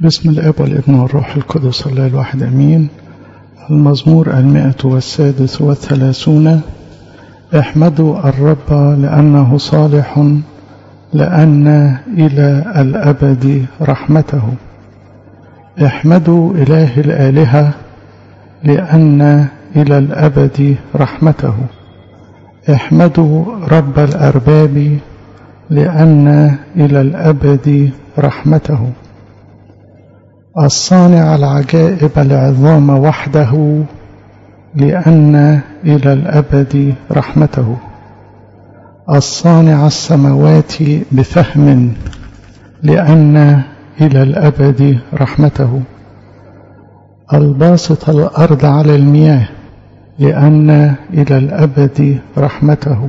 بسم الاب والابن والروح القدس الله الواحد امين المزمور المائة والسادس والثلاثون احمدوا الرب لأنه صالح لأن إلى الأبد رحمته احمدوا إله الآلهة لأن إلى الأبد رحمته احمدوا رب الأرباب لأن إلى الأبد رحمته الصانع العجائب العظام وحده لأن إلى الأبد رحمته الصانع السماوات بفهم لأن إلى الأبد رحمته الباسط الأرض على المياه لأن إلى الأبد رحمته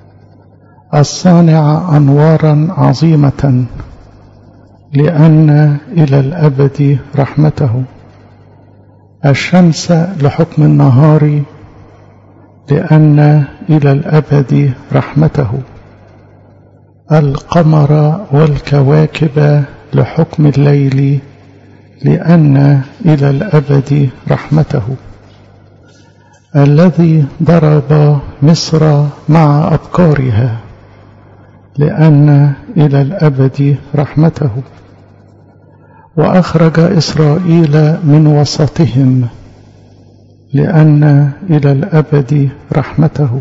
الصانع أنوارا عظيمة لأن إلى الأبد رحمته الشمس لحكم النهار لأن إلى الأبد رحمته القمر والكواكب لحكم الليل لأن إلى الأبد رحمته الذي ضرب مصر مع أبكارها لأن إلى الأبد رحمته وأخرج إسرائيل من وسطهم لأن إلى الأبد رحمته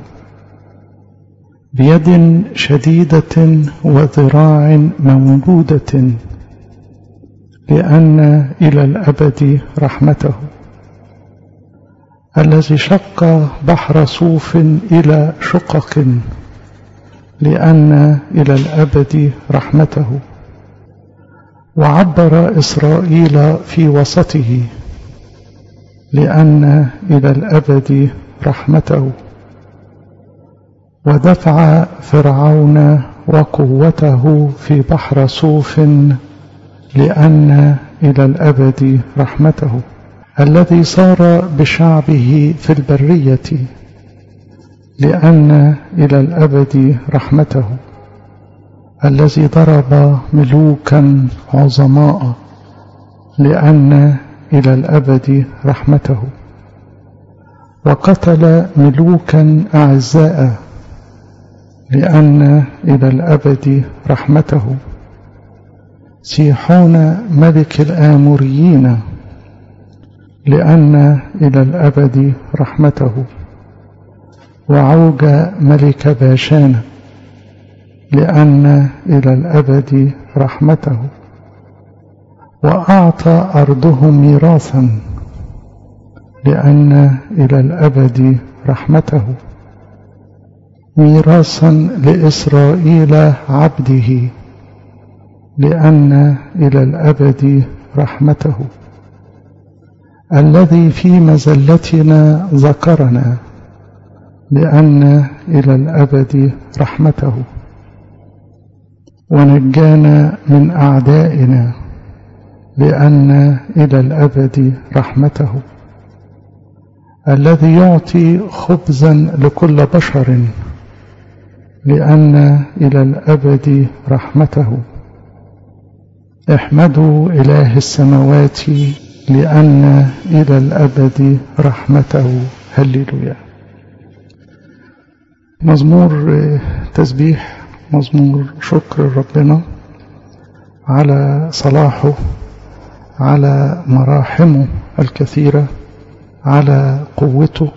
بيد شديدة وذراع موجودة لأن إلى الأبد رحمته الذي شق بحر صوف إلى شقق لأن إلى الأبد رحمته وعبر إسرائيل في وسطه لأن إلى الأبد رحمته ودفع فرعون وقوته في بحر صوف لأن إلى الأبد رحمته الذي صار بشعبه في البرية لأن إلى الأبد رحمته الذي ضرب ملوكا عظماء لأن إلى الأبد رحمته وقتل ملوكا أعزاء لأن إلى الأبد رحمته سيحون ملك الآموريين لأن إلى الأبد رحمته وعوج ملك باشان لأن إلى الأبد رحمته وأعطى أرضهم ميراثا لأن إلى الأبد رحمته ميراثا لإسرائيل عبده لأن إلى الأبد رحمته الذي في مزلتنا ذكرنا لأن إلى الأبد رحمته ونجانا من أعدائنا لأن إلى الأبد رحمته الذي يعطي خبزا لكل بشر لأن إلى الأبد رحمته احمدوا إله السماوات لأن إلى الأبد رحمته هللويا مزمور تسبيح مزمور شكر ربنا على صلاحه على مراحمه الكثيرة على قوته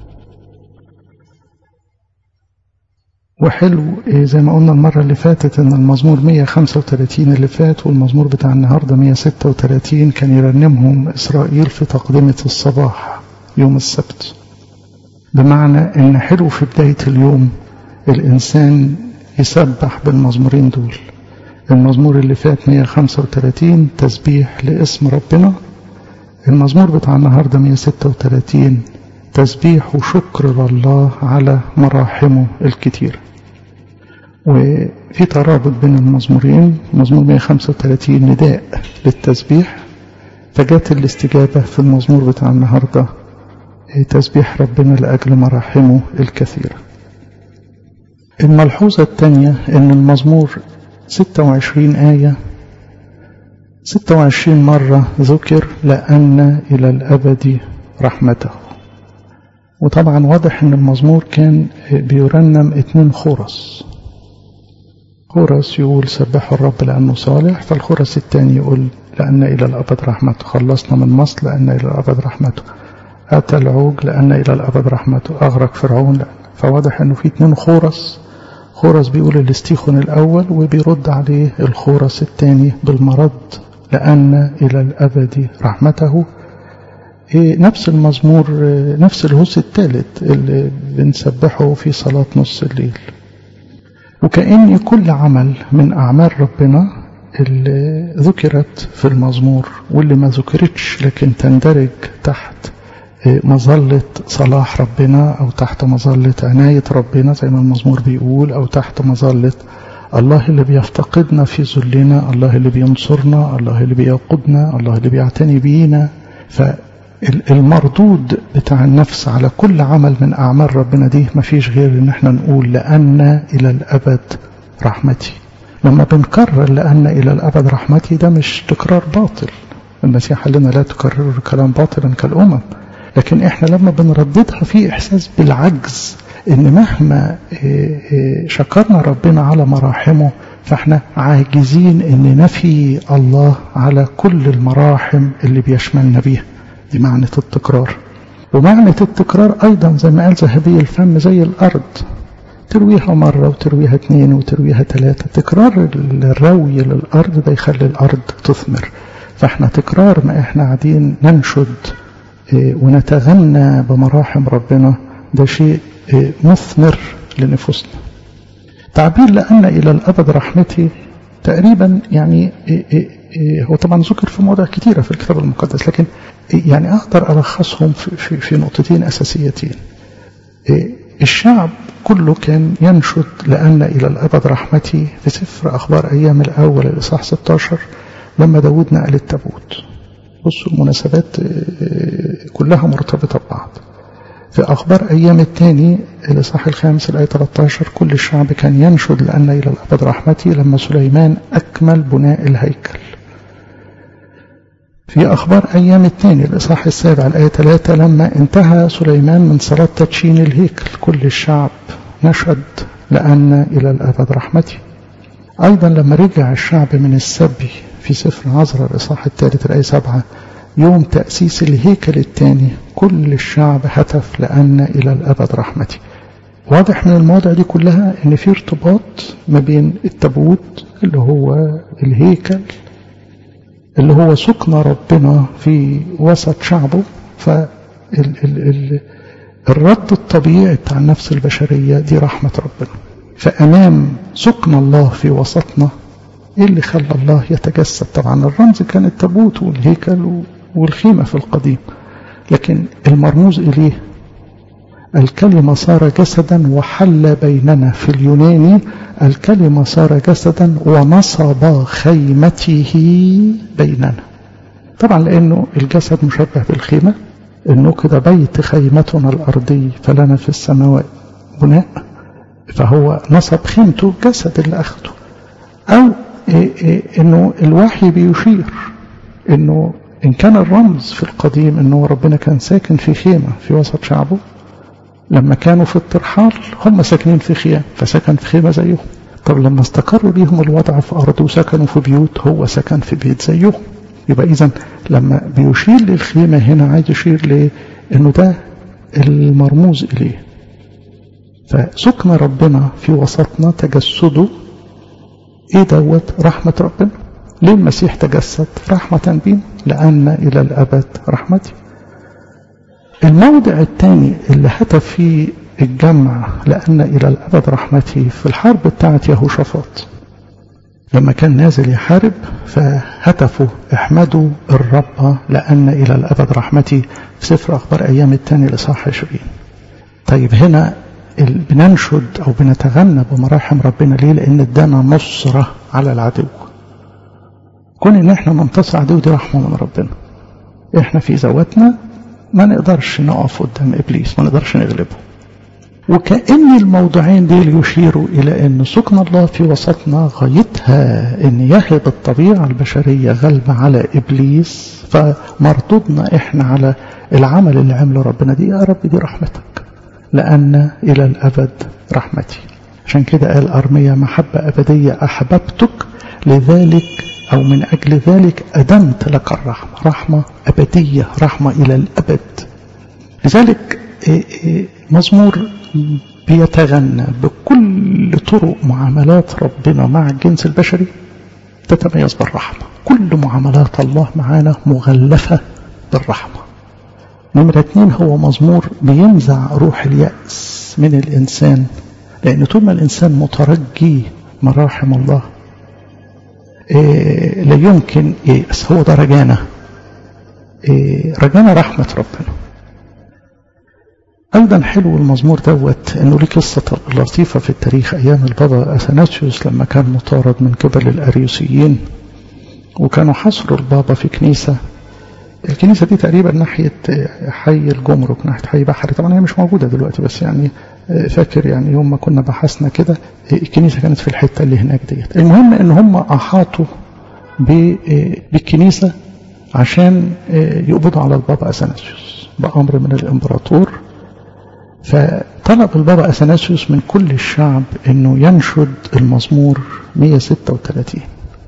وحلو زي ما قلنا المرة اللي فاتت ان المزمور 135 اللي فات والمزمور بتاع النهاردة 136 كان يرنمهم إسرائيل في تقدمة الصباح يوم السبت بمعنى ان حلو في بداية اليوم الإنسان يسبح بالمزمورين دول المزمور اللي فات 135 تسبيح لاسم ربنا المزمور بتاع النهاردة 136 تسبيح وشكر لله على مراحمه الكتيرة وفي ترابط بين المزمورين مزمور 135 نداء للتسبيح فجت الاستجابة في المزمور بتاع النهاردة تسبيح ربنا لأجل مراحمه الكثيرة الملحوظة الثانية أن المزمور 26 آية 26 مرة ذكر لأن إلى الأبد رحمته وطبعا واضح ان المزمور كان بيرنم اتنين خرس خرس يقول سبحوا الرب لأنه صالح فالخرس الثاني يقول لأن إلى الأبد رحمته خلصنا من مصر لأن إلى الأبد رحمته أتى العوج لأن إلى الأبد رحمته أغرق فرعون لأن فواضح أنه في اتنين خورس خورس بيقول الاستيخون الأول وبيرد عليه الخورس الثاني بالمرض لأن إلى الأبد رحمته إيه نفس المزمور نفس الهوس الثالث اللي بنسبحه في صلاة نص الليل وكأن كل عمل من أعمال ربنا اللي ذكرت في المزمور واللي ما ذكرتش لكن تندرج تحت مظلة صلاح ربنا أو تحت مظلة عناية ربنا زي ما المزمور بيقول أو تحت مظلة الله اللي بيفتقدنا في ذلنا الله اللي بينصرنا الله اللي بيقودنا الله اللي بيعتني بينا فالمردود بتاع النفس على كل عمل من أعمال ربنا دي مفيش غير إن احنا نقول لأن إلى الأبد رحمتي لما بنكرر لأن إلى الأبد رحمتي ده مش تكرار باطل المسيح قال لنا لا تكرروا الكلام باطلا كالأمم لكن احنا لما بنرددها في إحساس بالعجز إن مهما شكرنا ربنا على مراحمه فاحنا عاجزين إن نفي الله على كل المراحم اللي بيشملنا بيها دي معنى التكرار ومعنى التكرار أيضا زي ما قال ذهبي الفم زي الأرض ترويها مرة وترويها اثنين وترويها ثلاثة تكرار الروي للأرض ده يخلي الأرض تثمر فاحنا تكرار ما احنا قاعدين ننشد ونتغنى بمراحم ربنا ده شيء مثمر لنفوسنا تعبير لأن إلى الأبد رحمتي تقريبا يعني هو طبعا ذكر في مواضع كثيرة في الكتاب المقدس لكن يعني أقدر ألخصهم في, في, في نقطتين أساسيتين الشعب كله كان ينشد لأن إلى الأبد رحمتي في سفر أخبار أيام الأول الإصحاح 16 لما داود نقل التابوت بصوا المناسبات كلها مرتبطة ببعض في أخبار أيام الثاني الإصحاح الخامس الآية 13 كل الشعب كان ينشد لأن إلى الأبد رحمتي لما سليمان أكمل بناء الهيكل في أخبار أيام الثاني الإصحاح السابع الآية 3 لما انتهى سليمان من صلاة تدشين الهيكل كل الشعب نشد لأن إلى الأبد رحمتي أيضا لما رجع الشعب من السبي في سفر عزرا الإصحاح الثالث الآية 7 يوم تأسيس الهيكل الثاني كل الشعب هتف لأن إلى الأبد رحمتي واضح من المواضع دي كلها ان في ارتباط ما بين التابوت اللي هو الهيكل اللي هو سكن ربنا في وسط شعبه فالرد الطبيعي بتاع النفس البشرية دي رحمة ربنا فأمام سكن الله في وسطنا ايه اللي خلى الله يتجسد طبعا الرمز كان التابوت والهيكل والخيمة في القديم لكن المرموز إليه الكلمة صار جسدا وحل بيننا في اليوناني الكلمة صار جسدا ونصب خيمته بيننا طبعا لأنه الجسد مشبه بالخيمة إنه كده بيت خيمتنا الأرضي فلنا في السماوات بناء فهو نصب خيمته الجسد اللي أخده أو إيه إيه إنه الوحي بيشير إنه إن كان الرمز في القديم إنه ربنا كان ساكن في خيمة في وسط شعبه لما كانوا في الترحال هم ساكنين في خيام فسكن في خيمة زيهم طب لما استقر بيهم الوضع في أرض وسكنوا في بيوت هو سكن في بيت زيهم يبقى إذا لما بيشير للخيمة هنا عايز يشير لأنه ده المرموز إليه فسكن ربنا في وسطنا تجسده ايه دوت رحمة ربنا ليه المسيح تجسد رحمة بينا لأن إلى الأبد رحمتي الموضع الثاني اللي هتف فيه الجمع لأن إلى الأبد رحمتي في الحرب بتاعت يهوشافاط لما كان نازل يحارب فهتفوا احمدوا الرب لأن إلى الأبد رحمتي في سفر أخبار أيام الثاني لصح 20 طيب هنا بننشد أو بنتغنى بمراحم ربنا ليه لأن ادانا نصرة على العدو كون ان احنا ننتصر عدو دي رحمة من ربنا احنا في ذواتنا ما نقدرش نقف قدام ابليس ما نقدرش نغلبه وكأن الموضوعين دول يشيروا إلى أن سكن الله في وسطنا غايتها أن يهب الطبيعة البشرية غلبة على إبليس فمردودنا إحنا على العمل اللي عمله ربنا دي يا رب دي رحمتك لأن إلى الأبد رحمتي عشان كده قال أرمية محبة أبدية أحببتك لذلك أو من أجل ذلك أدمت لك الرحمة رحمة أبدية رحمة إلى الأبد لذلك مزمور بيتغنى بكل طرق معاملات ربنا مع الجنس البشري تتميز بالرحمة كل معاملات الله معانا مغلفة بالرحمة نمرة اتنين هو مزمور بينزع روح اليأس من الإنسان لأن طول ما الإنسان مترجي مراحم الله إيه لا يمكن ييأس هو ده رجانا إيه رجانا رحمة ربنا أيضا حلو المزمور دوت أنه ليه قصة لطيفة في التاريخ أيام البابا أثناسيوس لما كان مطارد من قبل الأريوسيين وكانوا حصروا البابا في كنيسة الكنيسة دي تقريبا ناحية حي الجمرك ناحية حي بحري طبعا هي مش موجودة دلوقتي بس يعني فاكر يعني يوم ما كنا بحثنا كده الكنيسة كانت في الحتة اللي هناك ديت المهم ان هم احاطوا بالكنيسة عشان يقبضوا على البابا أثناسيوس بأمر من الإمبراطور فطلب البابا أثناسيوس من كل الشعب انه ينشد المزمور 136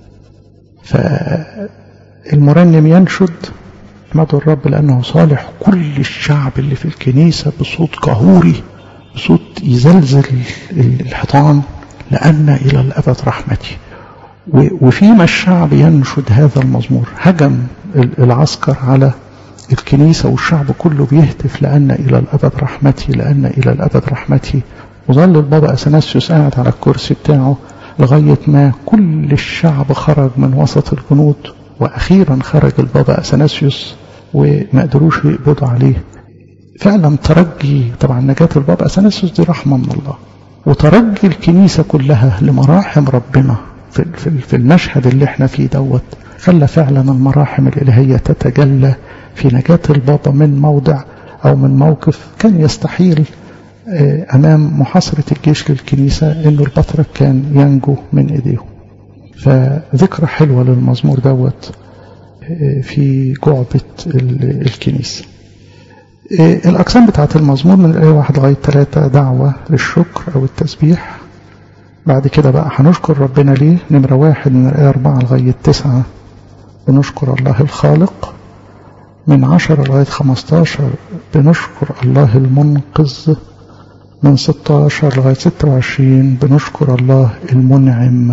فالمرنم ينشد احمدوا الرب لأنه صالح كل الشعب اللي في الكنيسة بصوت قهوري بصوت يزلزل الحيطان لأن إلى الأبد رحمتي وفيما الشعب ينشد هذا المزمور هجم العسكر على الكنيسة والشعب كله بيهتف لأن إلى الأبد رحمتي لأن إلى الأبد رحمتي وظل البابا أثناسيوس قاعد على الكرسي بتاعه لغاية ما كل الشعب خرج من وسط الجنود وأخيرا خرج البابا أثناسيوس وما قدروش يقبضوا عليه فعلا ترجي طبعا نجاة البابا أثناسيوس دي رحمة من الله وترجي الكنيسة كلها لمراحم ربنا في, في, في المشهد اللي احنا فيه دوت خلى فعلا المراحم الإلهية تتجلى في نجاة البابا من موضع أو من موقف كان يستحيل أمام محاصرة الجيش للكنيسة أنه البطرك كان ينجو من إيديهم فذكرى حلوة للمزمور دوت في جعبة الكنيسة الأقسام بتاعت المزمور من الآية واحد لغاية ثلاثة دعوة للشكر أو التسبيح بعد كده بقى هنشكر ربنا ليه نمرة واحد من الآية أربعة لغاية تسعة بنشكر الله الخالق من عشرة لغاية خمستاشر بنشكر الله المنقذ من ستاشر لغاية ستة وعشرين بنشكر الله المنعم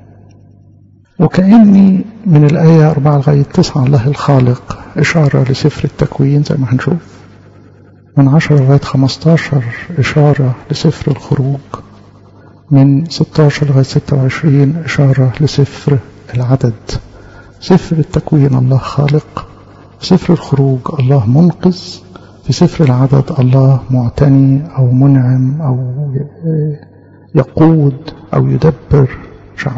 وكأني من الآية أربعة لغاية تسعة الله الخالق إشارة لسفر التكوين زي ما هنشوف من عشرة لغاية خمستاشر إشارة لسفر الخروج من ستاشر لغاية ستة وعشرين إشارة لسفر العدد سفر التكوين الله خالق سفر الخروج الله منقذ في سفر العدد الله معتني أو منعم أو يقود أو يدبر شعبه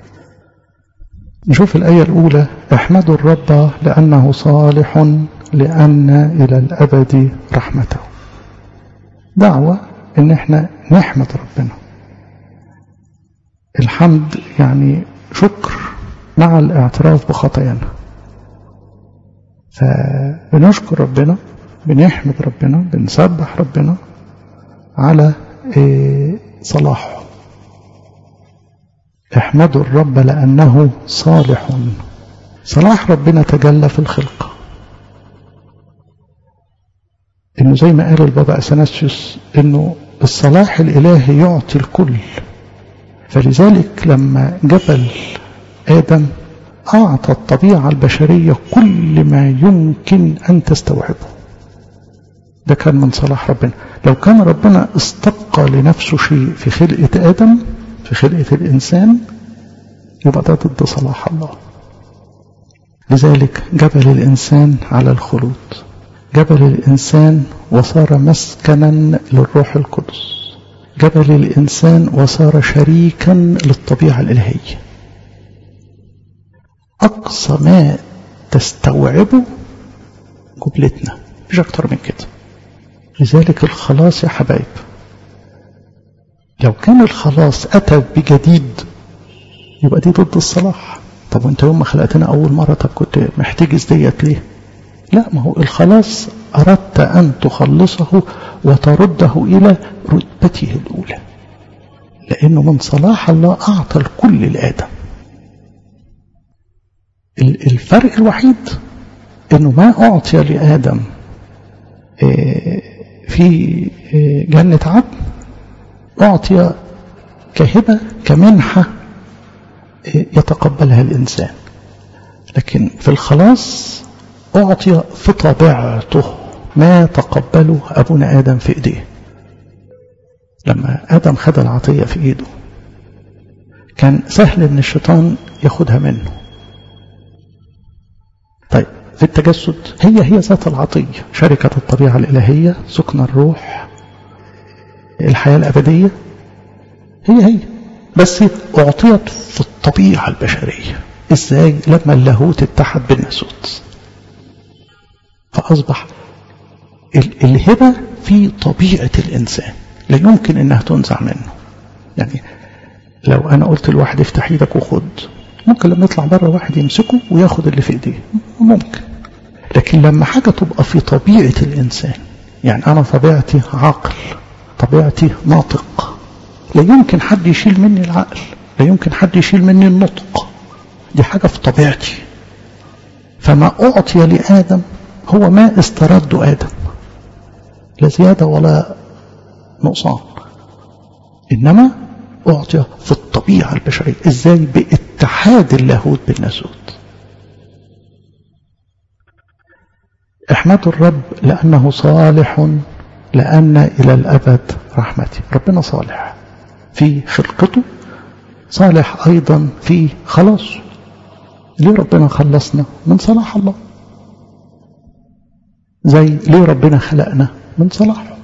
نشوف الآية الأولى احمدوا الرب لأنه صالح لأن إلى الأبد رحمته دعوة إن احنا نحمد ربنا الحمد يعني شكر مع الاعتراف بخطايانا فبنشكر ربنا بنحمد ربنا بنسبح ربنا على إيه صلاحه احمدوا الرب لأنه صالح صلاح ربنا تجلى في الخلقة انه زي ما قال البابا اثناسيوس انه الصلاح الالهي يعطي الكل فلذلك لما جبل ادم اعطى الطبيعه البشريه كل ما يمكن ان تستوعبه ده كان من صلاح ربنا لو كان ربنا استبقى لنفسه شيء في خلقه ادم في خلقه الانسان يبقى ده ضد صلاح الله لذلك جبل الانسان على الخلود جبل الإنسان وصار مسكنا للروح القدس جبل الإنسان وصار شريكا للطبيعة الإلهية أقصى ما تستوعبه جبلتنا مش أكتر من كده لذلك الخلاص يا حبايب لو كان الخلاص أتى بجديد يبقى دي ضد الصلاح طب وانت يوم ما خلقتنا أول مرة طب كنت محتجز ديت ليه لا ما هو الخلاص أردت أن تخلصه وترده إلى رتبته الأولى لأنه من صلاح الله أعطى الكل لآدم الفرق الوحيد أنه ما أعطي لآدم في جنة عدن أعطي كهبة كمنحة يتقبلها الإنسان لكن في الخلاص أعطي في طبيعته ما تقبله أبونا آدم في إيديه لما آدم خد العطية في إيده كان سهل أن الشيطان ياخدها منه طيب في التجسد هي هي ذات العطية شركة الطبيعة الإلهية سكن الروح الحياة الأبدية هي هي بس أعطيت في الطبيعة البشرية إزاي لما اللاهوت اتحد بالناسوت فأصبح الهبة في طبيعة الإنسان لا يمكن إنها تنزع منه يعني لو أنا قلت لواحد افتح ايدك وخد ممكن لما يطلع بره واحد يمسكه وياخد اللي في ايديه ممكن لكن لما حاجة تبقى في طبيعة الإنسان يعني أنا طبيعتي عقل طبيعتي ناطق لا يمكن حد يشيل مني العقل لا يمكن حد يشيل مني النطق دي حاجة في طبيعتي فما أعطي لآدم هو ما استرد آدم لا زيادة ولا نقصان إنما أعطي في الطبيعة البشرية إزاي باتحاد اللاهوت بالناسوت احمدوا الرب لأنه صالح لأن إلى الأبد رحمتي ربنا صالح في خلقته صالح أيضا في خلاصه ليه ربنا خلصنا من صلاح الله زي ليه ربنا خلقنا من صلاحه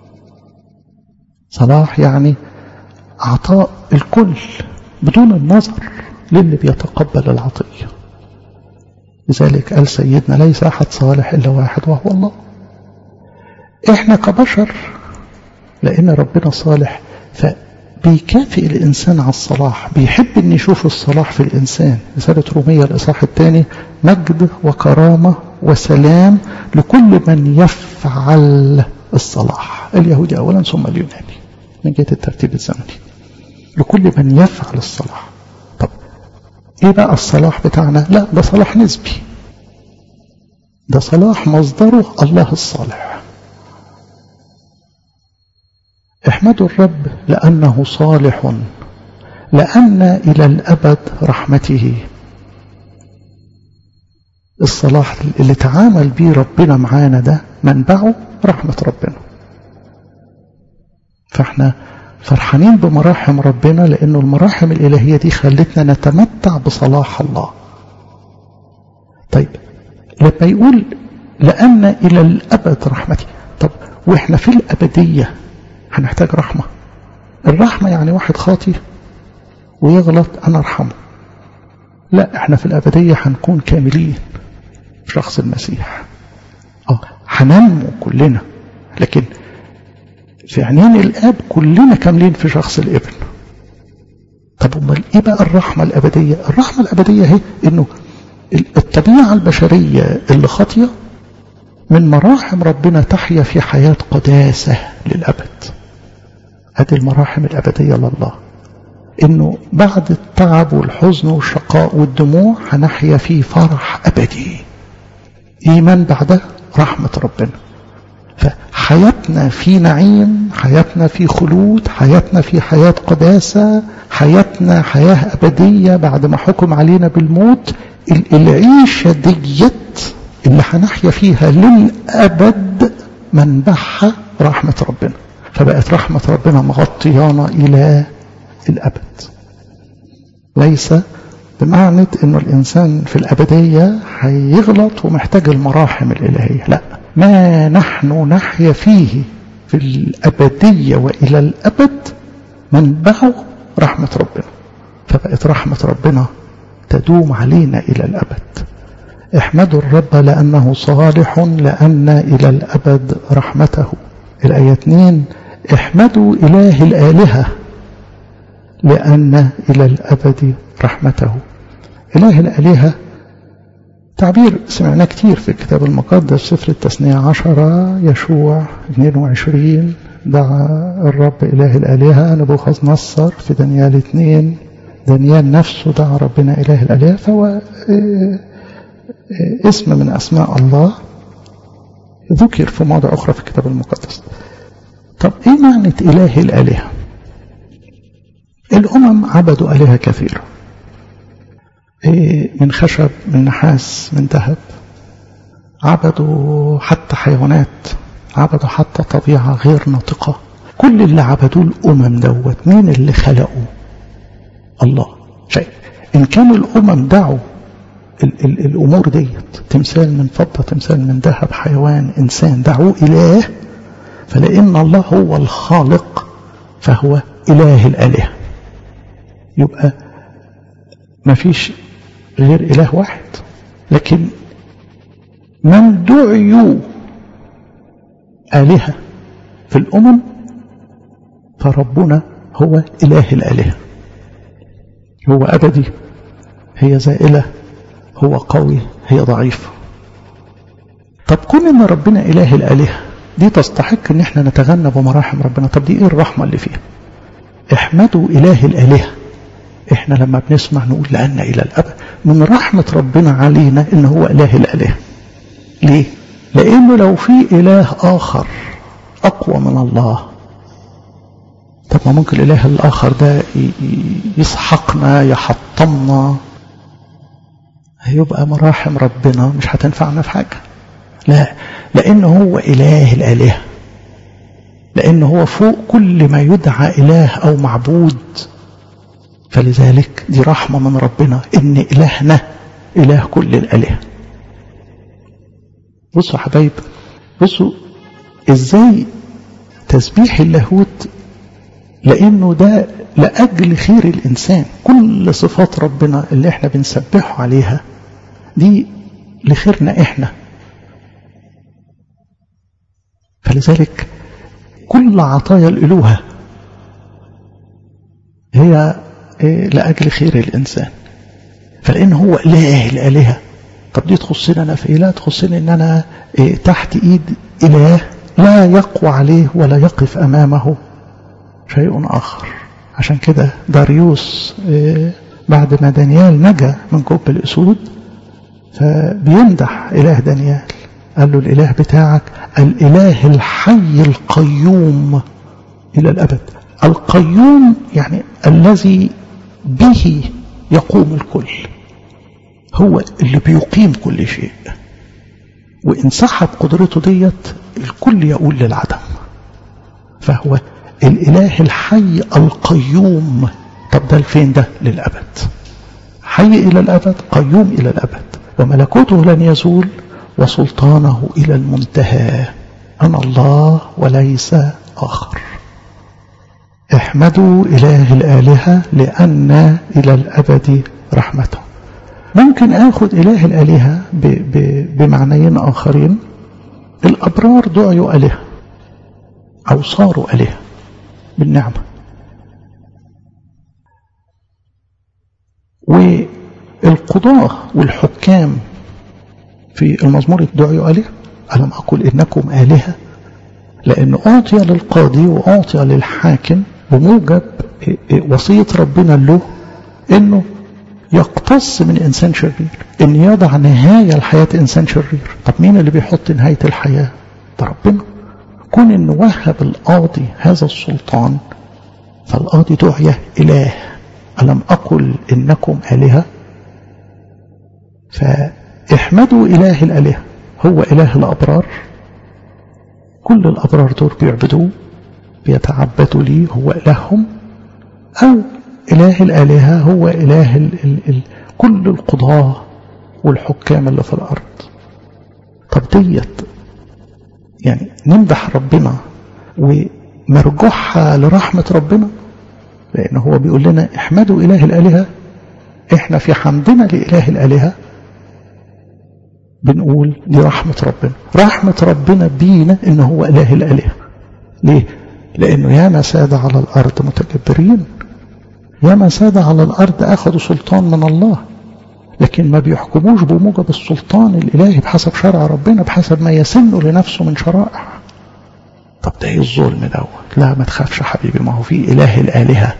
صلاح يعني عطاء الكل بدون النظر للي بيتقبل العطية لذلك قال سيدنا ليس أحد صالح إلا واحد وهو الله إحنا كبشر لأن ربنا صالح فبيكافئ الإنسان على الصلاح بيحب أن يشوف الصلاح في الإنسان رسالة رومية الإصحاح الثاني مجد وكرامة وسلام لكل من يفعل الصلاح اليهودي أولا ثم اليوناني من جهة الترتيب الزمني لكل من يفعل الصلاح طب ايه بقى الصلاح بتاعنا لا ده صلاح نسبي ده صلاح مصدره الله الصالح احمدوا الرب لأنه صالح لأن إلى الأبد رحمته الصلاح اللي تعامل بيه ربنا معانا ده منبعه رحمة ربنا فاحنا فرحانين بمراحم ربنا لأنه المراحم الإلهية دي خلتنا نتمتع بصلاح الله طيب لما يقول لأن إلى الأبد رحمتي طب وإحنا في الأبدية هنحتاج رحمة الرحمة يعني واحد خاطي ويغلط أنا أرحمه لا احنا في الأبدية هنكون كاملين في شخص المسيح اه هننمو كلنا لكن في عينين الاب كلنا كاملين في شخص الابن طب امال ايه بقى الرحمه الابديه الرحمه الابديه هي انه الطبيعه البشريه اللي خاطيه من مراحم ربنا تحيا في حياه قداسه للابد هذه المراحم الابديه لله انه بعد التعب والحزن والشقاء والدموع هنحيا في فرح ابدي ايمان بعده رحمه ربنا فحياتنا في نعيم حياتنا في خلود حياتنا في حياة قداسة حياتنا حياة أبدية بعد ما حكم علينا بالموت العيشة ديت اللي هنحيا فيها للأبد منبعها رحمة ربنا فبقت رحمة ربنا مغطيانا إلى الأبد ليس بمعنى أنه الإنسان في الأبدية هيغلط ومحتاج المراحم الإلهية لا ما نحن نحيا فيه في الأبدية وإلى الأبد منبعه رحمة ربنا فبقت رحمة ربنا تدوم علينا إلى الأبد احمدوا الرب لأنه صالح لأن إلى الأبد رحمته الآية 2 احمدوا إله الآلهة لأن إلى الأبد رحمته إله الآلهة تعبير سمعناه كتير في الكتاب المقدس سفر التثنية عشرة يشوع 22 دعا الرب إله الآلهة نبوخذ نصر في دانيال 2 دانيال نفسه دعا ربنا إله الآلهة فهو اسم من أسماء الله ذكر في مواضع أخرى في الكتاب المقدس طب إيه معنى إله الآلهة الأمم عبدوا آلهة كثيرة من خشب من نحاس من ذهب عبدوا حتى حيوانات عبدوا حتى طبيعة غير ناطقة كل اللي عبدوه الأمم دوت مين اللي خلقوا الله شيء إن كان الأمم دعوا ال ال الأمور ديت تمثال من فضة تمثال من ذهب حيوان إنسان دعوه إله فلأن الله هو الخالق فهو إله الآلهة يبقى ما فيش غير إله واحد لكن من دعيوا آلهة في الأمم فربنا هو إله الآلهة هو أبدي هي زائلة هو قوي هي ضعيفة طب كون ان ربنا اله الالهه دي تستحق ان احنا نتغنى بمراحم ربنا طب دي ايه الرحمه اللي فيها احمدوا اله الالهه احنا لما بنسمع نقول لان الى الابد من رحمه ربنا علينا ان هو اله الالهه ليه لانه لو في اله اخر اقوى من الله طب ما ممكن الاله الاخر ده يسحقنا يحطمنا هيبقى مراحم ربنا مش هتنفعنا في حاجة لا لأنه هو إله الآلهة لأنه هو فوق كل ما يدعى إله أو معبود فلذلك دي رحمة من ربنا إن إلهنا إله كل الآلهة بصوا حبايب بصوا إزاي تسبيح اللاهوت لأنه ده لأجل خير الإنسان كل صفات ربنا اللي احنا بنسبحه عليها دي لخيرنا احنا فلذلك كل عطايا الإلوهة هي لأجل خير الإنسان فلأن هو إله الآلهة طب دي تخصني أنا في إيه لا تخصني إن أنا تحت إيد إله لا يقوى عليه ولا يقف أمامه شيء آخر عشان كده داريوس بعد ما دانيال نجا من كوب الأسود فبيمدح إله دانيال قال له الإله بتاعك الإله الحي القيوم إلى الأبد القيوم يعني الذي به يقوم الكل هو اللي بيقيم كل شيء وإن سحب قدرته ديت الكل يقول للعدم فهو الإله الحي القيوم طب ده لفين ده للأبد حي إلى الأبد قيوم إلى الأبد وملكوته لن يزول وسلطانه إلى المنتهى أنا الله وليس آخر احمدوا إله الآلهة لأن إلى الأبد رحمته ممكن آخذ إله الآلهة بمعنيين آخرين الأبرار دعوا آلهة أو صاروا آلهة بالنعمة والقضاة والحكام في المزمور دعوا آلهة ألم أقل إنكم آلهة لأن أعطي للقاضي وأعطي للحاكم بموجب وصية ربنا له إنه يقتص من إنسان شرير إن يضع نهاية لحياة إنسان شرير طب مين اللي بيحط نهاية الحياة ده ربنا كون إنه وهب القاضي هذا السلطان فالقاضي دعية إله ألم أقل إنكم آلهة فاحمدوا إله الآلهة هو إله الأبرار كل الأبرار دول بيعبدوه بيتعبدوا ليه هو إلههم أو إله الآلهة هو إله ال ال ال كل القضاة والحكام اللي في الأرض طب ديت يعني نمدح ربنا ومرجوحها لرحمة ربنا لأن هو بيقول لنا احمدوا إله الآلهة احنا في حمدنا لإله الآلهة بنقول دي رحمة ربنا رحمة ربنا بينا إن هو إله الآلهة ليه؟ لأنه ياما سادة على الأرض متجبرين ياما سادة على الأرض أخذوا سلطان من الله لكن ما بيحكموش بموجب السلطان الإلهي بحسب شرع ربنا بحسب ما يسن لنفسه من شرائع طب ده ايه الظلم دوت لا ما تخافش يا حبيبي ما هو في إله الآلهة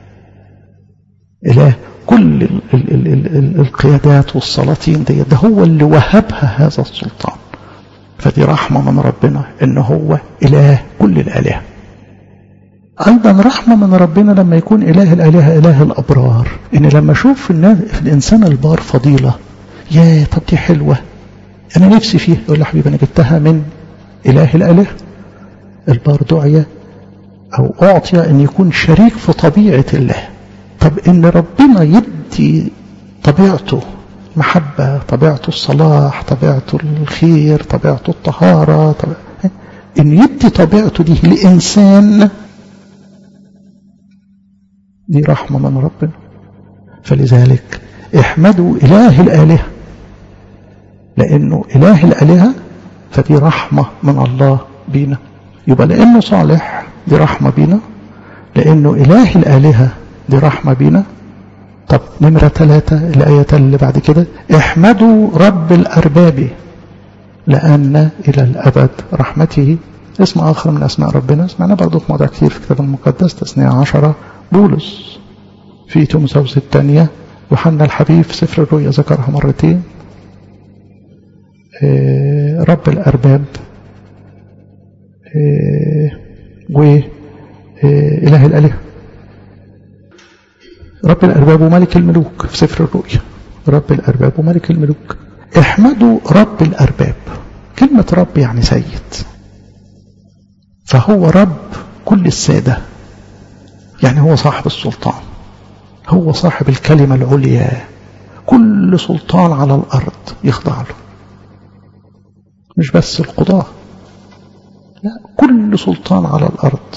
إله كل ال ال ال ال ال القيادات والسلاطين دي ده هو اللي وهبها هذا السلطان فدي رحمة من ربنا إن هو إله كل الآلهة أيضا رحمة من ربنا لما يكون إله الآلهة إله الأبرار إن لما أشوف في, الناس في الإنسان البار فضيلة يا طب دي حلوة أنا نفسي فيها يقول له حبيبي أنا جبتها من إله الآلهة البار دعية أو أعطي أن يكون شريك في طبيعة الله طب إن ربنا يدي طبيعته محبة طبيعته الصلاح طبيعته الخير طبيعته الطهارة طبيعته إن يدي طبيعته دي لإنسان دي رحمة من ربنا فلذلك احمدوا إله الآلهة لأنه إله الآلهة فدي رحمة من الله بينا يبقى لأنه صالح دي رحمة بينا لأنه إله الآلهة دي رحمة بينا طب نمرة ثلاثة الآية اللي بعد كده احمدوا رب الأرباب لأن إلى الأبد رحمته اسم آخر من أسماء ربنا سمعنا برضه في موضع كتير في الكتاب المقدس تسنية عشرة بولس في تيموثاوس الثانية يوحنا الحبيب في سفر الرؤيا ذكرها مرتين اه رب الأرباب اه وإله الآلهة رب الأرباب وملك الملوك في سفر الرؤيا رب الأرباب وملك الملوك احمدوا رب الأرباب كلمة رب يعني سيد فهو رب كل السادة يعني هو صاحب السلطان هو صاحب الكلمة العليا كل سلطان على الأرض يخضع له مش بس القضاة لا كل سلطان على الأرض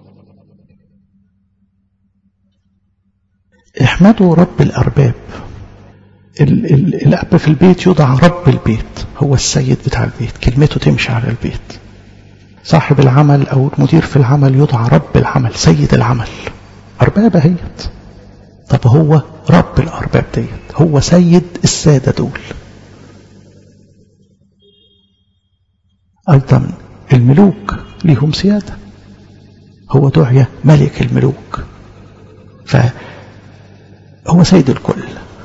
احمدوا رب الأرباب ال ال الأب في البيت يضع رب البيت هو السيد بتاع البيت كلمته تمشي على البيت صاحب العمل أو المدير في العمل يدعى رب العمل سيد العمل أرباب هيت طب هو رب الأرباب ديت هو سيد السادة دول أيضا الملوك ليهم سيادة هو دعية ملك الملوك فهو سيد الكل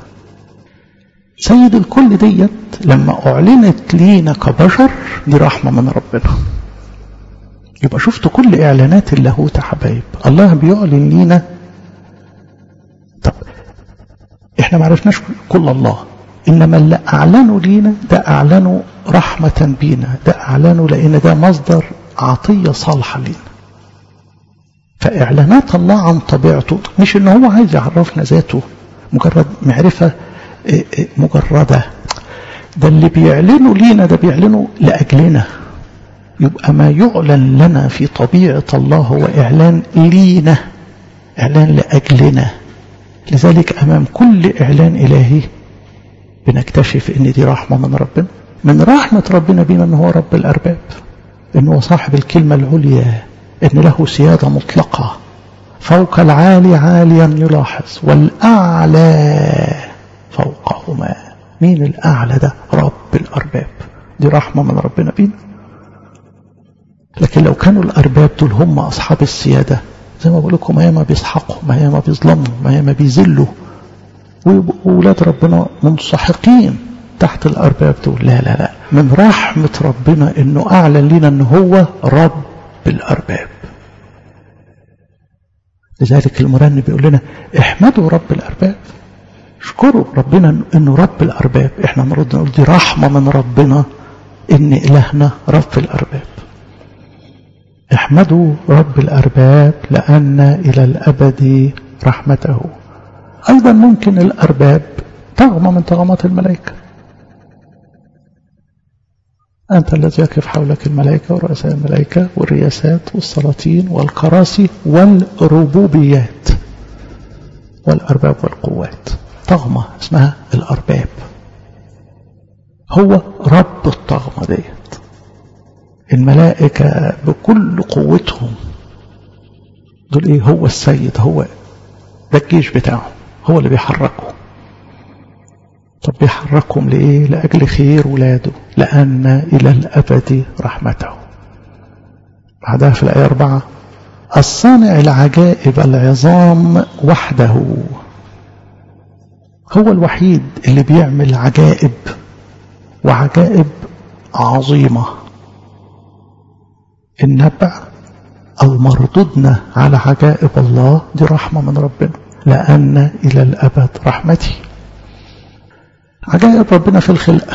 سيد الكل ديت لما أعلنت لينا كبشر دي رحمة من ربنا يبقى شفتوا كل إعلانات اللاهوت يا حبايب الله بيعلن لينا طب احنا ما عرفناش كل الله إنما اللي أعلنوا لينا ده أعلنوا رحمة بينا ده أعلنوا لأن ده مصدر عطية صالحة لينا فإعلانات الله عن طبيعته مش إن هو عايز يعرفنا ذاته مجرد معرفة مجردة ده اللي بيعلنوا لينا ده بيعلنوا لأجلنا يبقى ما يعلن لنا في طبيعة الله هو إعلان لينا إعلان لأجلنا لذلك أمام كل إعلان إلهي بنكتشف إن دي رحمة من ربنا من رحمة ربنا بينا إن هو رب الأرباب إن هو صاحب الكلمة العليا إن له سيادة مطلقة فوق العالي عاليا يلاحظ والأعلى فوقهما مين الأعلى ده رب الأرباب دي رحمة من ربنا بينا لكن لو كانوا الأرباب دول هم أصحاب السيادة زي ما بقول لكم ما ياما بيسحقوا ما ياما بيظلموا ما ياما بيذلوا وولاد ربنا منسحقين تحت الأرباب دول لا لا لا من رحمة ربنا إنه أعلن لنا إن هو رب الأرباب لذلك المرنم بيقول لنا احمدوا رب الأرباب اشكروا ربنا إنه رب الأرباب احنا نرد نقول دي رحمة من ربنا إن إلهنا رب الأرباب احمدوا رب الأرباب لأن إلى الأبد رحمته أيضا ممكن الأرباب طغمة من طغمات الملائكة أنت الذي يقف حولك الملائكة ورؤساء الملائكة والرياسات والسلاطين والكراسي والربوبيات والأرباب والقوات طغمة اسمها الأرباب هو رب الطغمة ديت الملائكة بكل قوتهم دول ايه هو السيد هو ده الجيش بتاعه هو اللي بيحركه طب بيحركهم لإيه لأجل خير ولاده لأن إلى الأبد رحمته بعدها في الآية أربعة الصانع العجائب العظام وحده هو الوحيد اللي بيعمل عجائب وعجائب عظيمة النبع أو مردودنا على عجائب الله دي رحمة من ربنا لأن إلى الأبد رحمتي عجائب ربنا في الخلقة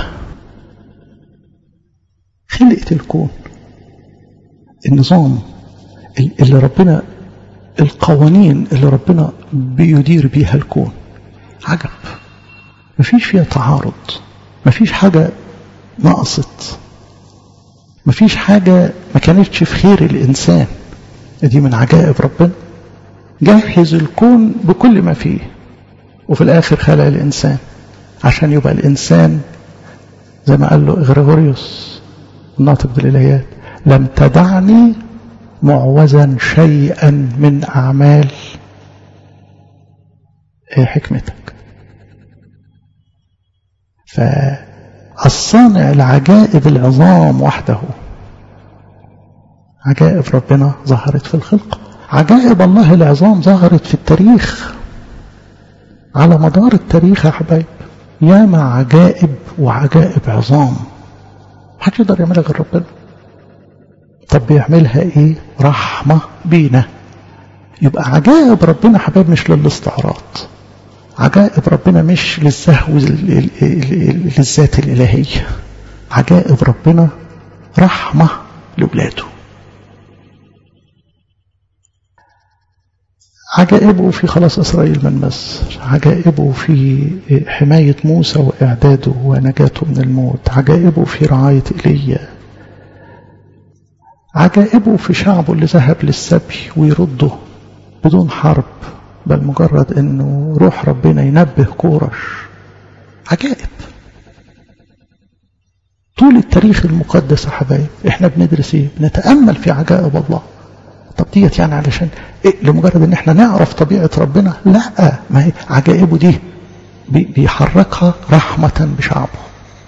خلقة الكون النظام اللي ربنا القوانين اللي ربنا بيدير بيها الكون عجب مفيش فيها تعارض مفيش حاجة نقصت مفيش حاجة ما كانتش في خير الإنسان دي من عجائب ربنا جهز الكون بكل ما فيه وفي الآخر خلق الإنسان عشان يبقى الإنسان زي ما قال له إغريغوريوس الناطق بالإلهيات لم تدعني معوزا شيئا من أعمال حكمتك فالصانع العجائب العظام وحده عجائب ربنا ظهرت في الخلق عجائب الله العظام ظهرت في التاريخ على مدار التاريخ يا حبايب ياما عجائب وعجائب عظام محدش يقدر يعملها غير ربنا طب بيعملها ايه رحمة بينا يبقى عجائب ربنا حبايب مش للاستعراض عجائب ربنا مش للزهو للذات الإلهية عجائب ربنا رحمة لولاده عجائبه في خلاص إسرائيل من مصر عجائبه في حماية موسى وإعداده ونجاته من الموت عجائبه في رعاية إيليا عجائبه في شعبه اللي ذهب للسبي ويرده بدون حرب بل مجرد انه روح ربنا ينبه كورش عجائب طول التاريخ المقدس يا حبايب احنا بندرس ايه بنتامل في عجائب الله طب ديت يعني علشان إيه لمجرد ان احنا نعرف طبيعه ربنا لا ما هي عجائبه دي بيحركها رحمه بشعبه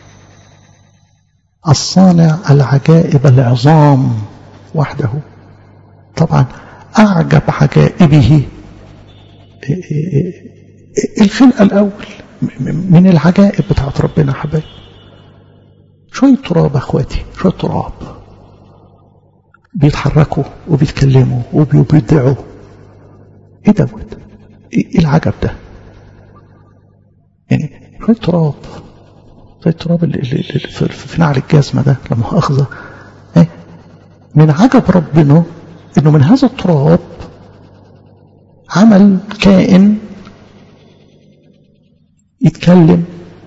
الصانع العجائب العظام وحده طبعا اعجب عجائبه الخلقة الأول من العجائب بتاعت ربنا حبايب شوية تراب أخواتي شوية تراب بيتحركوا وبيتكلموا وبيبدعوا ايه دوت ايه العجب ده يعني شوية تراب زي التراب اللي, اللي, اللي في نعل الجزمة ده لما أخذه ايه من عجب ربنا انه من هذا التراب عمل كائن يتكلم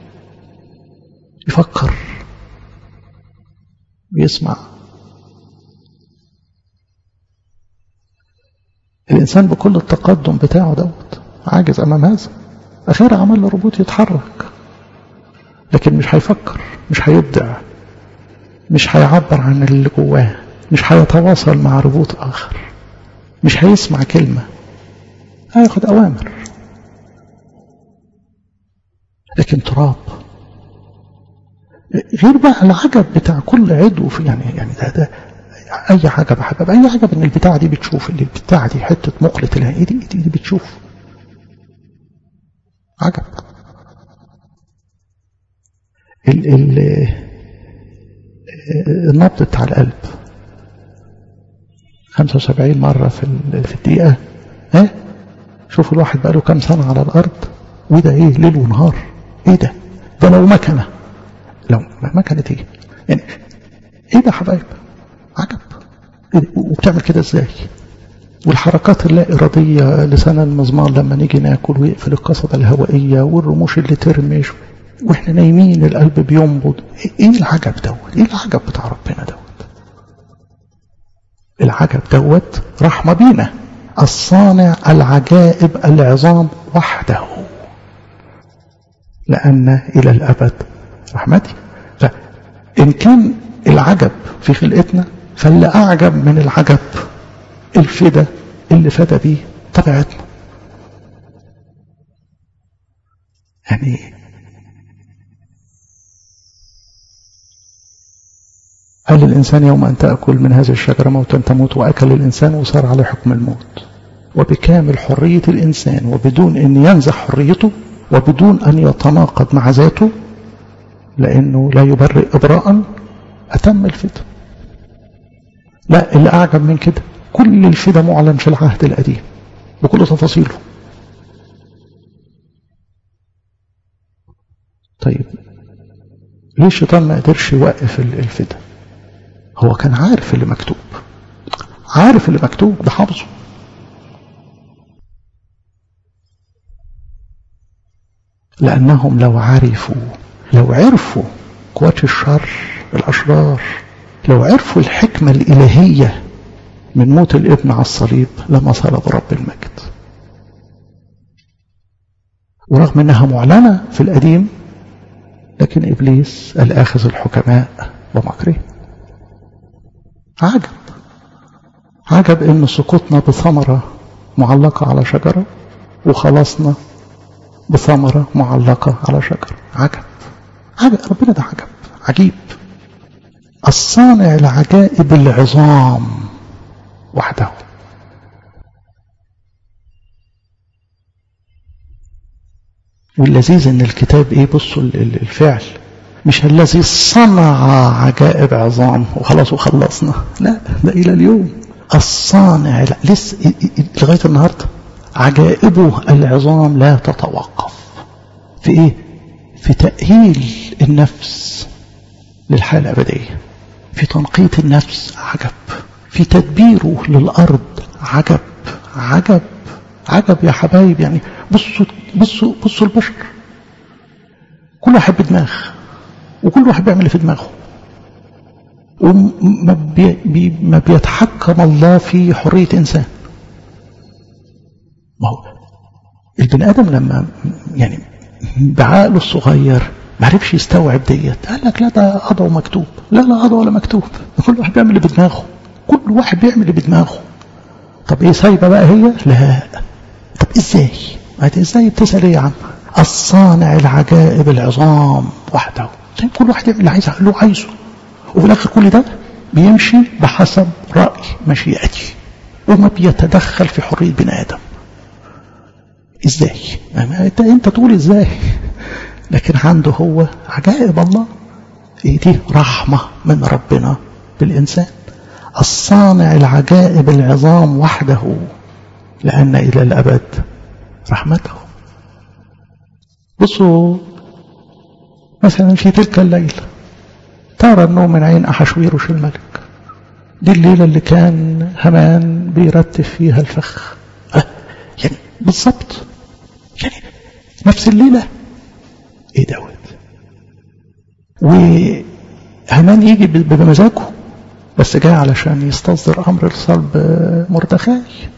يفكر بيسمع الإنسان بكل التقدم بتاعه دوت عاجز أمام هذا أخيرا عمل له روبوت يتحرك لكن مش هيفكر مش هيبدع مش هيعبر عن اللي جواه مش هيتواصل مع روبوت آخر مش هيسمع كلمة هياخد أوامر لكن تراب غير بقى العجب بتاع كل عضو في يعني يعني ده, ده اي عجب يا حباب اي عجب ان البتاعه دي بتشوف اللي البتاعه دي حته مقله الهي دي, دي, دي بتشوف عجب ال ال النبض بتاع القلب 75 مرة في في الدقيقة ها شوف الواحد بقى له كام سنة على الأرض وده إيه ليل ونهار إيه ده ده لو مكنة لو مكنة إيه يعني إيه ده حبايب عجب إيه وبتعمل كده إزاي والحركات اللا إرادية لسان المزمار لما نيجي ناكل ويقفل القصبة الهوائية والرموش اللي ترمش واحنا نايمين القلب بينبض ايه العجب دوت ايه العجب بتاع ربنا دوت العجب دوت رحمة بينا الصانع العجائب العظام وحده لأن إلى الأبد رحمتي فإن كان العجب في خلقتنا فاللي أعجب من العجب الفدا اللي فدى بيه طبيعتنا يعني قال الإنسان يوم أن تأكل من هذه الشجرة موتا تموت وأكل الإنسان وصار عليه حكم الموت وبكامل حرية الإنسان وبدون أن ينزع حريته وبدون أن يتناقض مع ذاته لأنه لا يبرئ إبراء أتم الفدا لا اللي أعجب من كده كل الفدا معلن في العهد القديم بكل تفاصيله طيب ليه الشيطان ما قدرش يوقف الفدا هو كان عارف اللي مكتوب عارف اللي مكتوب ده حافظه لأنهم لو عرفوا لو عرفوا قوات الشر الأشرار لو عرفوا الحكمة الإلهية من موت الابن على الصليب لما صلب رب المجد ورغم انها معلنة في القديم لكن ابليس الاخذ الحكماء ومكره عجب عجب ان سقوطنا بثمرة معلقة على شجرة وخلاصنا بثمرة معلقة على شجرة عجب عجب ربنا ده عجب عجيب الصانع العجائب العظام وحده واللذيذ ان الكتاب ايه بصوا الفعل مش الذي صنع عجائب عظام وخلاص وخلصنا لا ده الى اليوم الصانع لا لسه لغايه النهارده عجائبه العظام لا تتوقف في ايه في تأهيل النفس للحياة الأبدية في تنقية النفس عجب في تدبيره للأرض عجب عجب عجب يا حبايب يعني بصوا بصوا بصوا البشر كل واحد بدماغ وكل واحد بيعمل اللي في دماغه وما بي بي ما بيتحكم الله في حرية إنسان ما هو البني آدم لما يعني بعقله الصغير ما عرفش يستوعب ديت قال لك لا ده قضى ومكتوب لا لا قضى ولا مكتوب كل واحد بيعمل اللي بدماغه كل واحد بيعمل اللي بدماغه طب ايه سايبه بقى هي لا طب ازاي ازاي بتسال ايه يا عم الصانع العجائب العظام وحده طيب كل واحد يعمل اللي عايز اللي عايزه وفي الاخر كل ده بيمشي بحسب راي مشيئتي وما بيتدخل في حريه بني ادم ازاي انت انت تقول ازاي لكن عنده هو عجائب الله ايه دي رحمه من ربنا بالانسان الصانع العجائب العظام وحده لان الى الابد رحمته بصوا مثلا في تلك الليله ترى النوم من عين احشويروش الملك دي الليله اللي كان همان بيرتب فيها الفخ أه يعني بالظبط يعني نفس الليلة ايه دوت وهمان يجي بمزاجه بس جاي علشان يستصدر امر الصلب مردخاي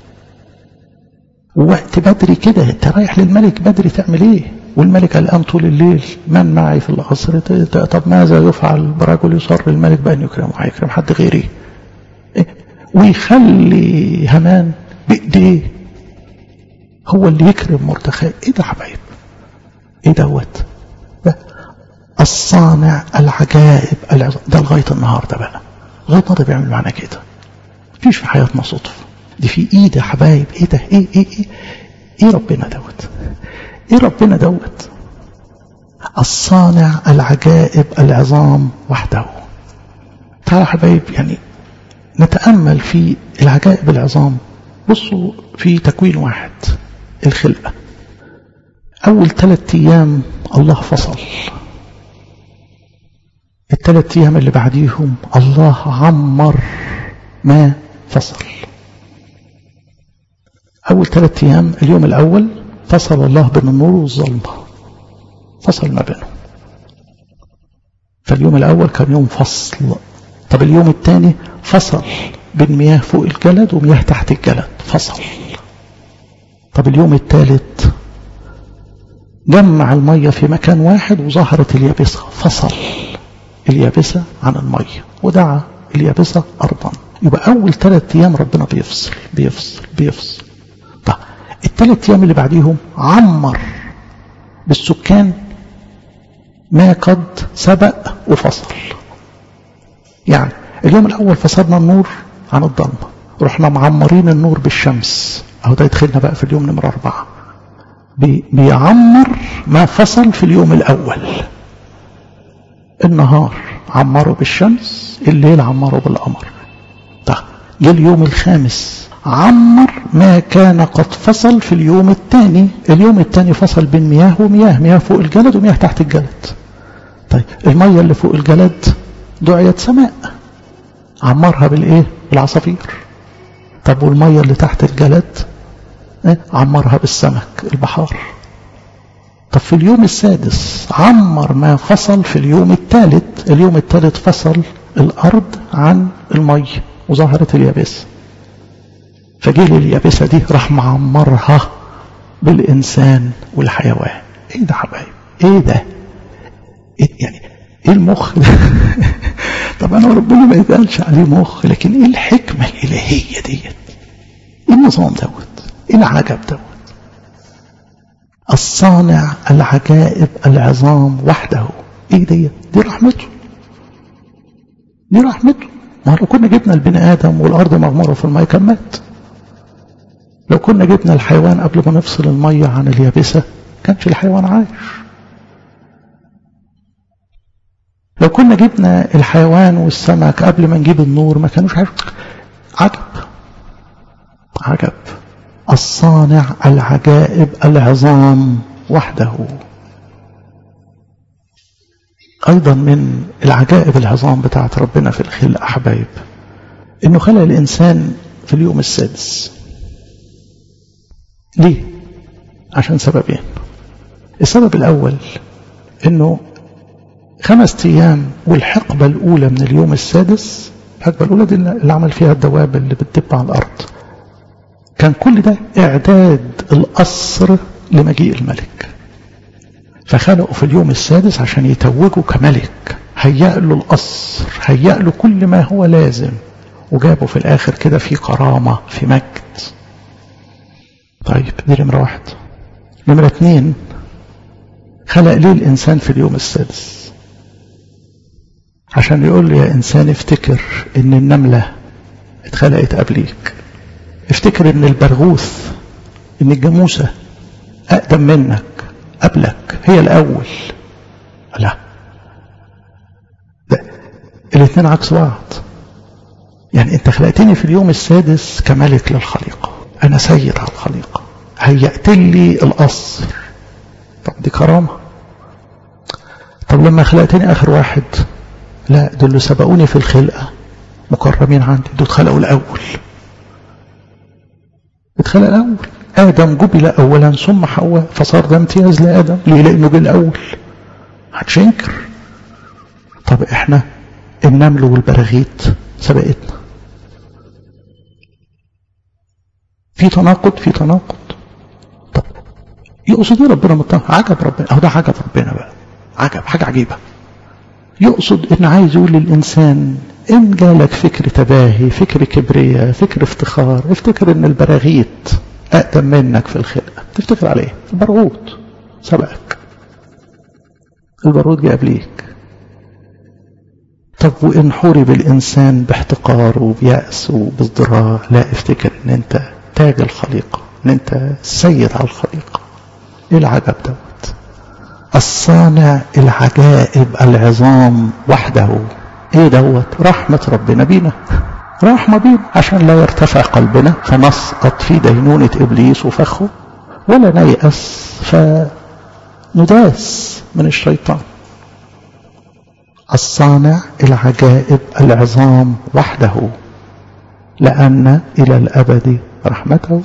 ووقت بدري كده انت رايح للملك بدري تعمل ايه والملك قلقان طول الليل من معي في القصر طب ماذا يفعل برجل يصر الملك بأن يكرمه هيكرم حد غيري إيه؟ ويخلي همان بإيديه هو اللي يكرم مردخاي ايه ده حبايب ايه دوت ده الصانع العجائب العظام ده لغايه النهارده بقى لغايه النهارده بيعمل معانا كده مفيش في حياتنا صدف دي في ايد يا حبايب ايه ده ايه ايه ايه ايه ربنا دوت ايه ربنا دوت الصانع العجائب العظام وحده تعالى حبايب يعني نتأمل في العجائب العظام بصوا في تكوين واحد الخلقة أول ثلاثة أيام الله فصل الثلاث أيام اللي بعديهم الله عمر ما فصل أول ثلاثة أيام اليوم الأول فصل الله بين النور والظلمة فصل ما بينهم فاليوم الأول كان يوم فصل طب اليوم الثاني فصل بين مياه فوق الجلد ومياه تحت الجلد فصل طب اليوم الثالث جمع المية في مكان واحد وظهرت اليابسة فصل اليابسة عن المية ودعا اليابسة أرضا يبقى أول ثلاث أيام ربنا بيفصل بيفصل بيفصل طب الثلاث أيام اللي بعديهم عمر بالسكان ما قد سبق وفصل يعني اليوم الأول فصلنا النور عن الضلمة رحنا معمرين النور بالشمس أهو ده يدخلنا بقى في اليوم نمرة أربعة بي بيعمر ما فصل في اليوم الأول النهار عمره بالشمس الليل عمره بالقمر طيب جه اليوم الخامس عمر ما كان قد فصل في اليوم الثاني اليوم الثاني فصل بين مياه ومياه مياه فوق الجلد ومياه تحت الجلد طيب المية اللي فوق الجلد دعيت سماء عمرها بالايه بالعصافير طب والمية اللي تحت الجلد إيه؟ عمرها بالسمك البحار طب في اليوم السادس عمر ما فصل في اليوم الثالث اليوم الثالث فصل الأرض عن المية وظهرت اليابسة فجه اليابسة دي راح معمرها بالإنسان والحيوان ايه ده حبايب ايه ده إيه يعني ايه المخ ده طبعا ربنا ما يتقالش عليه مخ لكن ايه الحكمة الإلهية ديت ايه النظام دوت ايه العجب دوت الصانع العجائب العظام وحده ايه دي دي رحمته دي رحمته ما لو كنا جبنا البني ادم والارض مغموره في الميه كان مات لو كنا جبنا الحيوان قبل ما نفصل الميه عن اليابسه كانش الحيوان عايش لو كنا جبنا الحيوان والسمك قبل ما نجيب النور ما كانوش عايش عجب عجب الصانع العجائب العظام وحده أيضا من العجائب العظام بتاعت ربنا في الخلق أحبايب إنه خلق الإنسان في اليوم السادس ليه؟ عشان سببين السبب الأول إنه خمس أيام والحقبة الأولى من اليوم السادس الحقبة الأولى دي اللي عمل فيها الدواب اللي بتدب على الأرض كان كل ده إعداد القصر لمجيء الملك فخلقوا في اليوم السادس عشان يتوجوا كملك هيأ له القصر هيأ له كل ما هو لازم وجابوا في الآخر كده في كرامة في مجد طيب دي نمرة واحد نمرة اتنين خلق ليه الإنسان في اليوم السادس عشان يقول له يا إنسان افتكر إن النملة اتخلقت قبليك افتكر ان البرغوث ان الجاموسة اقدم منك قبلك هي الاول لا ده الاثنين عكس بعض يعني انت خلقتني في اليوم السادس كملك للخليقة انا سيد على الخليقة هيأت لي القصر طب دي كرامة طب لما خلقتني اخر واحد لا دول اللي سبقوني في الخلقة مكرمين عندي دول اتخلقوا الاول اتخلق الأول آدم جبل أولا ثم حواء فصار ده امتياز لآدم ليه لأنه جه الأول محدش ينكر طب احنا النمل والبراغيث سبقتنا في تناقض في تناقض طب يقصد ايه ربنا مطلع عجب ربنا اهو ده عجب ربنا بقى عجب حاجه عجيبه يقصد ان عايز يقول للانسان إن جالك فكر تباهي فكر كبرياء فكر افتخار افتكر ان البراغيث أقدم منك في الخلقة تفتكر عليه البرغوث سبقك البرغوث جه قبليك طب وإن حورب الإنسان باحتقار وبيأس وبازدراء لا افتكر ان انت تاج الخليقة ان انت سيد على الخليقة ايه العجب دوت الصانع العجائب العظام وحده ايه دوت رحمة ربنا بينا رحمة بينا عشان لا يرتفع قلبنا فنسقط في دينونة إبليس وفخه ولا نيأس فنداس من الشيطان الصانع العجائب العظام وحده لأن إلى الأبد رحمته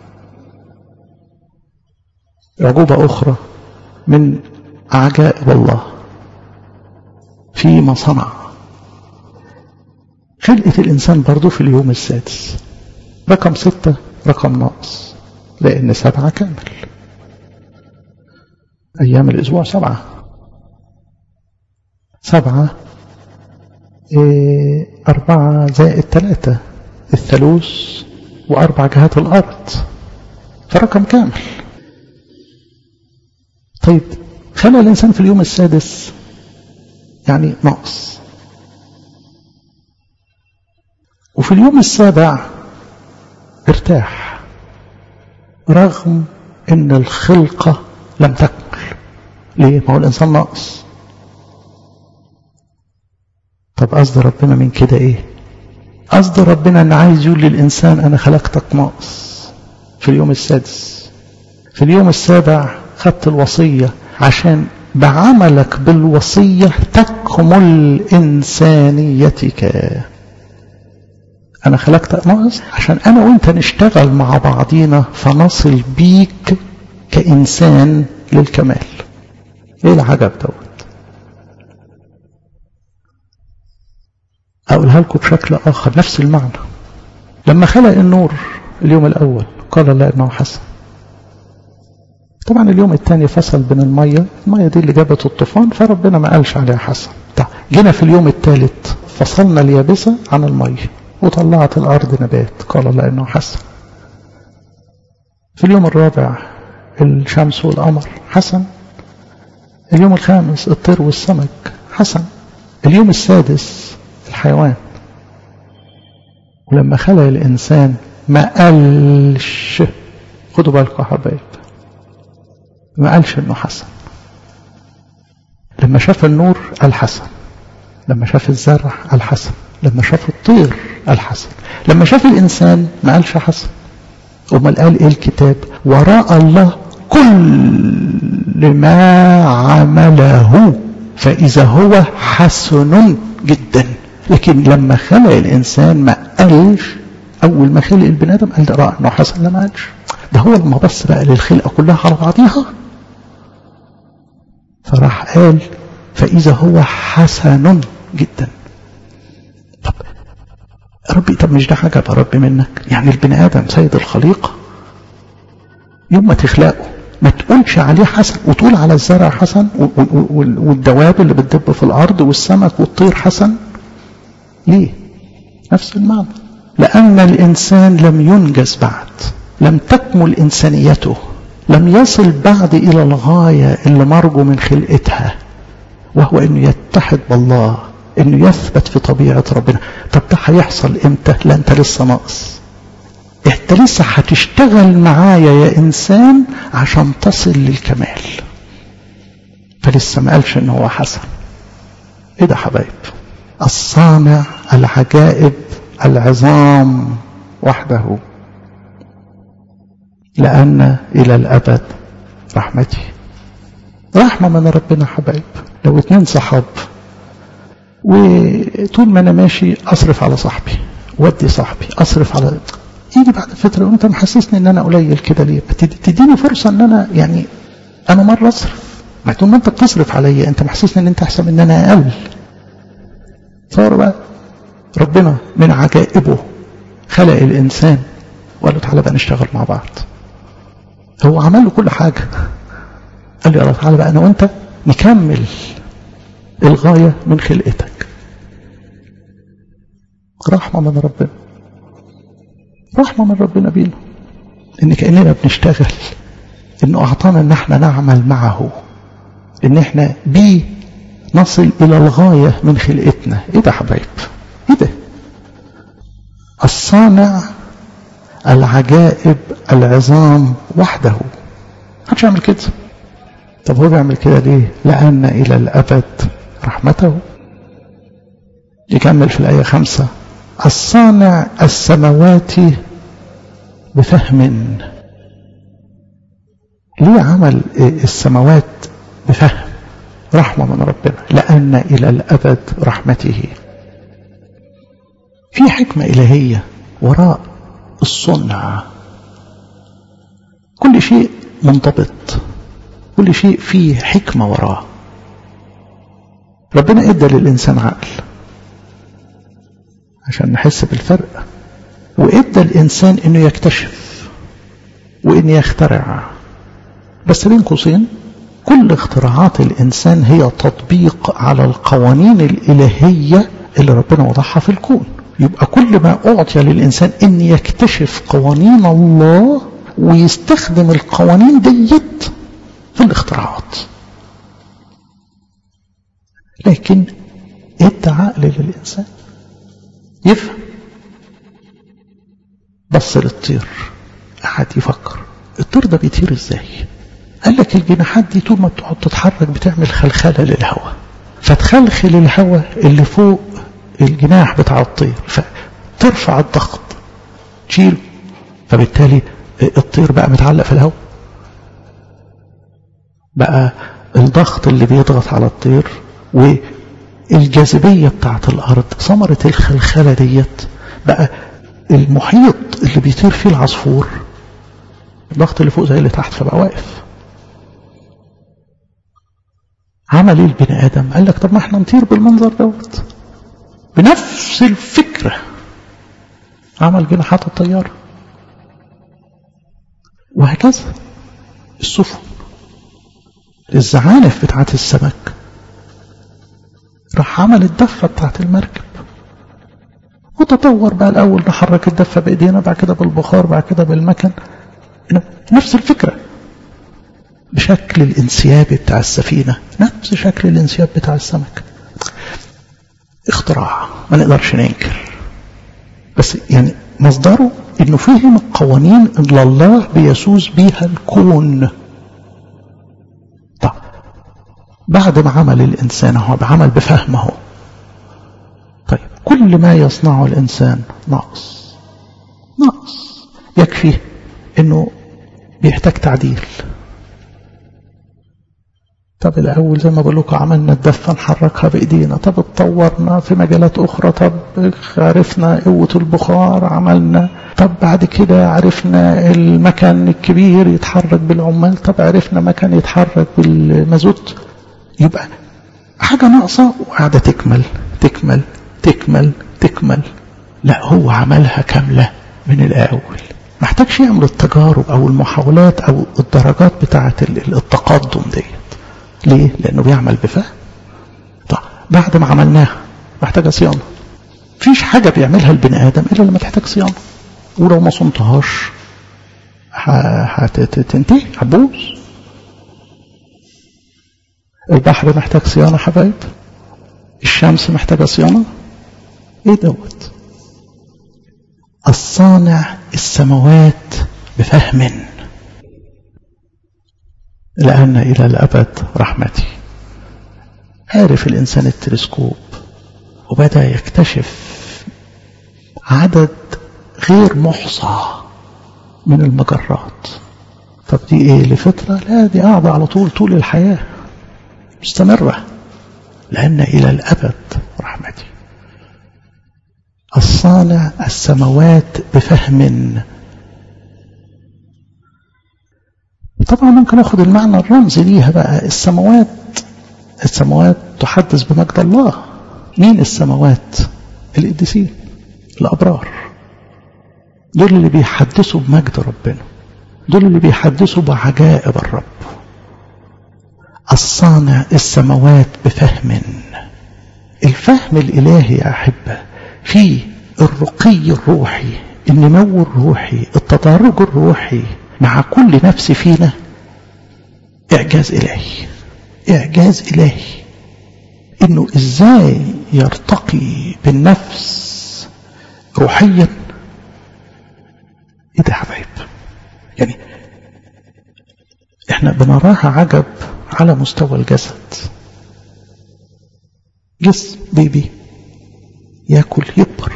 عجوبة أخرى من عجائب الله فيما صنع خلقة الإنسان برضو في اليوم السادس رقم ستة رقم ناقص لأن سبعة كامل أيام الأسبوع سبعة سبعة إيه أربعة زائد ثلاثة الثالوث وأربع جهات الأرض فرقم كامل طيب خلق الإنسان في اليوم السادس يعني نقص وفي اليوم السابع ارتاح رغم ان الخلقة لم تكمل ليه ما هو الانسان ناقص طب قصد ربنا من كده ايه قصد ربنا ان عايز يقول للانسان انا خلقتك ناقص في اليوم السادس في اليوم السابع خدت الوصية عشان بعملك بالوصية تكمل إنسانيتك أنا خلقتك ناقص عشان أنا وأنت نشتغل مع بعضينا فنصل بيك كإنسان للكمال إيه العجب دوت أقولها لكم بشكل آخر نفس المعنى لما خلق النور اليوم الأول قال الله إنه حسن طبعا اليوم الثاني فصل بين المية المية دي اللي جابت الطوفان فربنا ما قالش عليها حسن طيب جينا في اليوم الثالث فصلنا اليابسة عن المية وطلعت الأرض نبات قال الله إنه حسن في اليوم الرابع الشمس والقمر حسن اليوم الخامس الطير والسمك حسن اليوم السادس الحيوان ولما خلق الإنسان ما قالش خدوا بالكم يا حبايب ما قالش انه حسن لما شاف النور قال حسن لما شاف الزرع قال حسن لما شاف الطير قال حسن لما شاف الانسان ما قالش حسن امال قال ايه الكتاب وراء الله كل ما عمله فاذا هو حسن جدا لكن لما خلق الانسان ما قالش اول ما خلق البني ادم قال راى انه حسن لا ما قالش ده هو لما بص بقى للخلقه كلها على بعضيها فراح قال فإذا هو حسن جدا طب ربي طب مش ده حاجة يا ربي منك يعني البني آدم سيد الخليقة يوم ما تخلقه ما تقولش عليه حسن وتقول على الزرع حسن والدواب اللي بتدب في الأرض والسمك والطير حسن ليه نفس المعنى لأن الإنسان لم ينجز بعد لم تكمل إنسانيته لم يصل بعد إلى الغاية اللي مرجو من خلقتها وهو أنه يتحد بالله أنه يثبت في طبيعة ربنا طب ده هيحصل إمتى لا أنت لسه ناقص أنت لسه هتشتغل معايا يا إنسان عشان تصل للكمال فلسه ما قالش إن هو حسن إيه ده حبايب الصانع العجائب العظام وحده لأن إلى الأبد رحمتي رحمة من ربنا حبايب لو اتنين صحاب وطول ما أنا ماشي أصرف على صاحبي ودي صاحبي أصرف على يجي بعد فترة وأنت محسسني إن أنا قليل كده ليه تديني فرصة إن أنا يعني أنا مرة أصرف ما طول ما أنت بتصرف عليا أنت محسسني إن أنت أحسن من أنا أقل صار بقى ربنا من عجائبه خلق الإنسان وقال له تعالى بقى نشتغل مع بعض هو عمل له كل حاجة قال لي الله تعالى بقى أنا وأنت نكمل الغاية من خلقتك رحمة من ربنا رحمة من ربنا بينا إن كأننا بنشتغل إنه أعطانا إن احنا نعمل معه إن احنا بيه نصل إلى الغاية من خلقتنا إيه ده حبايب إيه ده الصانع العجائب العظام وحده محدش يعمل كده طب هو بيعمل كده ليه لأن إلى الأبد رحمته يكمل في الآية خمسة الصانع السماوات بفهم ليه عمل السماوات بفهم رحمة من ربنا لأن إلى الأبد رحمته في حكمة إلهية وراء الصنع كل شيء منضبط كل شيء فيه حكمة وراه ربنا ادى للإنسان عقل عشان نحس بالفرق وادى الإنسان انه يكتشف وانه يخترع بس بين قوسين كل اختراعات الإنسان هي تطبيق على القوانين الإلهية اللي ربنا وضعها في الكون يبقى كل ما أعطي للإنسان أن يكتشف قوانين الله ويستخدم القوانين ديت في الاختراعات لكن ادى عقل للإنسان يفهم بص للطير قعد يفكر الطير ده بيطير ازاي قال لك الجناحات دي طول ما بتقعد تتحرك بتعمل خلخله للهواء فتخلخل الهواء اللي فوق الجناح بتاع الطير فترفع الضغط تشيله فبالتالي الطير بقى متعلق في الهواء بقى الضغط اللي بيضغط على الطير والجاذبية بتاعت الأرض ثمرة الخلخلة ديت بقى المحيط اللي بيطير فيه العصفور الضغط اللي فوق زي اللي تحت فبقى واقف عمل ايه البني ادم قال لك طب ما احنا نطير بالمنظر دوت بنفس الفكره عمل جناحات الطياره وهكذا السفن الزعانف بتاعت السمك راح عمل الدفة بتاعت المركب وتطور بقى الأول نحرك الدفة بإيدينا بعد كده بالبخار بعد كده بالمكن نفس الفكرة بشكل الانسياب بتاع السفينة نفس شكل الانسياب بتاع السمك اختراع ما نقدرش ننكر بس يعني مصدره انه فهم القوانين اللي الله بيسوس بيها الكون طب بعد ما عمل الانسان هو بعمل بفهمه طيب كل ما يصنعه الانسان ناقص ناقص يكفي انه بيحتاج تعديل طب الأول زي ما بقول لكم عملنا الدفة نحركها بإيدينا طب اتطورنا في مجالات أخرى طب عرفنا قوة البخار عملنا طب بعد كده عرفنا المكان الكبير يتحرك بالعمال طب عرفنا مكان يتحرك بالمازوت يبقى حاجة ناقصة وقاعدة تكمل تكمل تكمل تكمل لا هو عملها كاملة من الأول محتاجش يعمل التجارب أو المحاولات أو الدرجات بتاعة التقدم ديت ليه؟ لأنه بيعمل بفهم طيب بعد ما عملناها محتاجة صيانة فيش حاجة بيعملها البني آدم إلا لما تحتاج صيانة ولو ما صنتهاش هتنتهي هتبوظ البحر محتاج صيانة حبايب الشمس محتاجة صيانة ايه دوت الصانع السماوات بفهم لأن إلى الأبد رحمتي عرف الإنسان التلسكوب وبدأ يكتشف عدد غير محصى من المجرات طب دي ايه لفترة لا دي قاعدة على طول طول الحياة مستمرة لأن إلى الأبد رحمتي الصانع السماوات بفهم طبعا ممكن اخد المعنى الرمزي ليها بقى السماوات السماوات تحدث بمجد الله مين السماوات القديسين الابرار دول اللي بيحدثوا بمجد ربنا دول اللي بيحدثوا بعجائب الرب الصانع السماوات بفهم الفهم الالهي يا احبه فيه الرقي الروحي النمو الروحي التدرج الروحي مع كل نفس فينا إعجاز إلهي إعجاز إلهي إنه إزاي يرتقي بالنفس روحيا إيه ده يا حبايب يعني إحنا بنراها عجب على مستوى الجسد جسم بيبي ياكل يكبر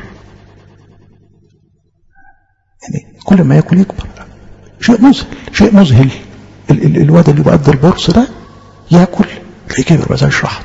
يعني كل ما ياكل يكبر شيء مذهل شيء مذهل ال ال الواد اللي بقد البرص ده ياكل تلاقيه كبر بقى زي الشحط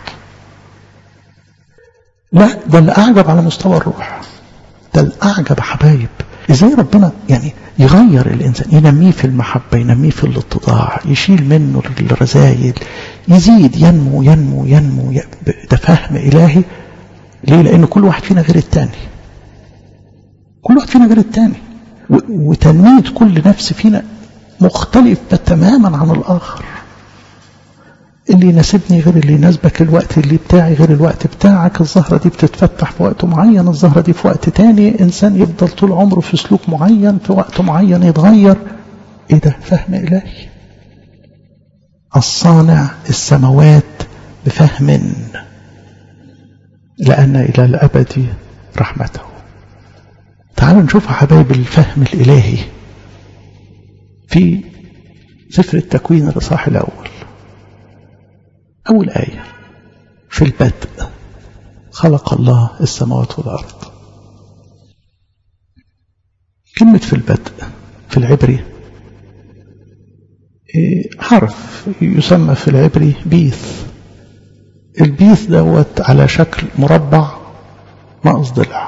لا ده الاعجب على مستوى الروح ده الاعجب يا حبايب ازاي ربنا يعني يغير الانسان ينميه في المحبه ينميه في الاتضاع يشيل منه الرذايل يزيد ينمو ينمو ينمو ده فهم الهي ليه لان كل واحد فينا غير التاني كل واحد فينا غير التاني وتنمية كل نفس فينا مختلفة تماما عن الآخر اللي يناسبني غير اللي يناسبك الوقت اللي بتاعي غير الوقت بتاعك الزهرة دي بتتفتح في وقت معين الزهرة دي في وقت تاني إنسان يفضل طول عمره في سلوك معين في وقت معين يتغير إيه ده فهم إلهي الصانع السماوات بفهم لأن إلى الأبد رحمته تعالوا نشوف حبايب الفهم الإلهي في سفر التكوين الإصحاح الأول أول آية في البدء خلق الله السماوات والأرض كلمة في البدء في العبري حرف يسمى في العبري بيث البيث دوت على شكل مربع ناقص ضلع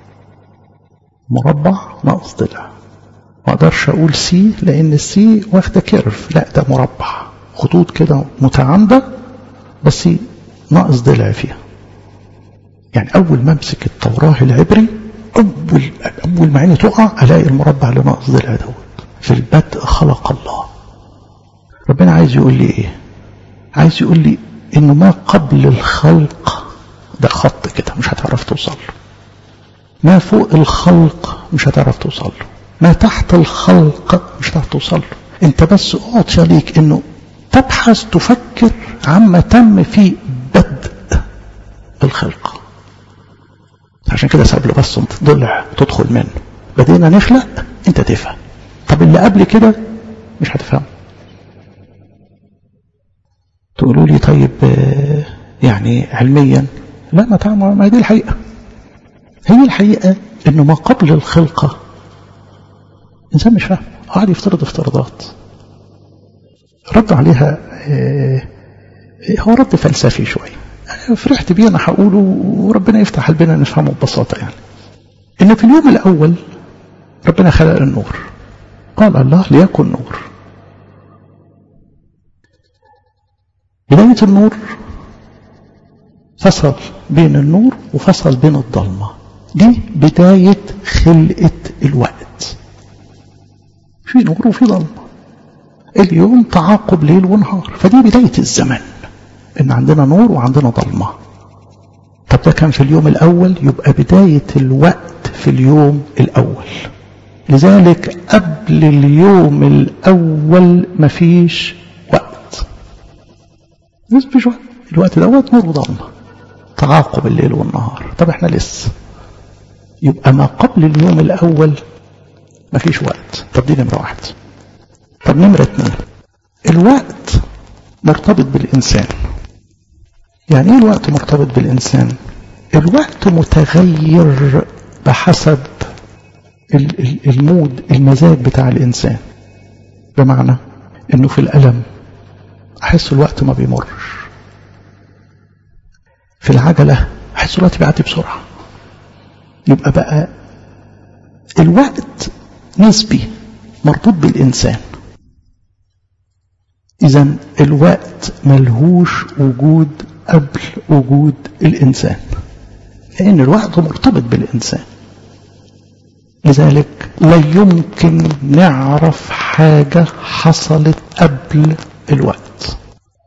مربع ناقص ضلع ما اقدرش اقول سي لان السي واخده كيرف لا ده مربع خطوط كده متعامده بس ناقص ضلع فيها يعني اول ما امسك التوراه العبري اول اول ما عيني تقع الاقي المربع اللي ناقص ضلع دوت في البدء خلق الله ربنا عايز يقول لي ايه عايز يقول لي انه ما قبل الخلق ده خط كده مش هتعرف توصل له ما فوق الخلق مش هتعرف توصل له ما تحت الخلق مش هتعرف توصل له انت بس اعطي ليك انه تبحث تفكر عما تم في بدء الخلق عشان كده ساب له بس ضلع تدخل منه بدينا نخلق انت تفهم طب اللي قبل كده مش هتفهمه تقولوا لي طيب يعني علميا لا ما تعمل ما دي الحقيقة هي الحقيقة انه ما قبل الخلقة انسان مش فاهم قاعد يفترض افتراضات رد عليها هو رد فلسفي شوية فرحت بيه انا هقوله وربنا يفتح قلبنا نفهمه ببساطة يعني ان في اليوم الاول ربنا خلق النور قال الله ليكن نور بداية النور فصل بين النور وفصل بين الضلمة دي بداية خلقة الوقت في نور وفي ضلمة اليوم تعاقب ليل ونهار فدي بداية الزمن ان عندنا نور وعندنا ضلمة طب ده كان في اليوم الاول يبقى بداية الوقت في اليوم الاول لذلك قبل اليوم الاول مفيش وقت مفيش وقت الوقت دوت نور وضلمة تعاقب الليل والنهار طب احنا لسه يبقى ما قبل اليوم الاول مفيش وقت طب دي نمرة واحد طب نمرة اتنين الوقت مرتبط بالإنسان يعني ايه الوقت مرتبط بالإنسان الوقت متغير بحسب المود المزاج بتاع الإنسان بمعنى انه في الألم أحس الوقت ما بيمرش في العجلة أحس الوقت بيعدي بسرعة يبقى بقى الوقت نسبي مربوط بالإنسان إذا الوقت ملهوش وجود قبل وجود الإنسان لأن الوقت مرتبط بالإنسان لذلك لا يمكن نعرف حاجة حصلت قبل الوقت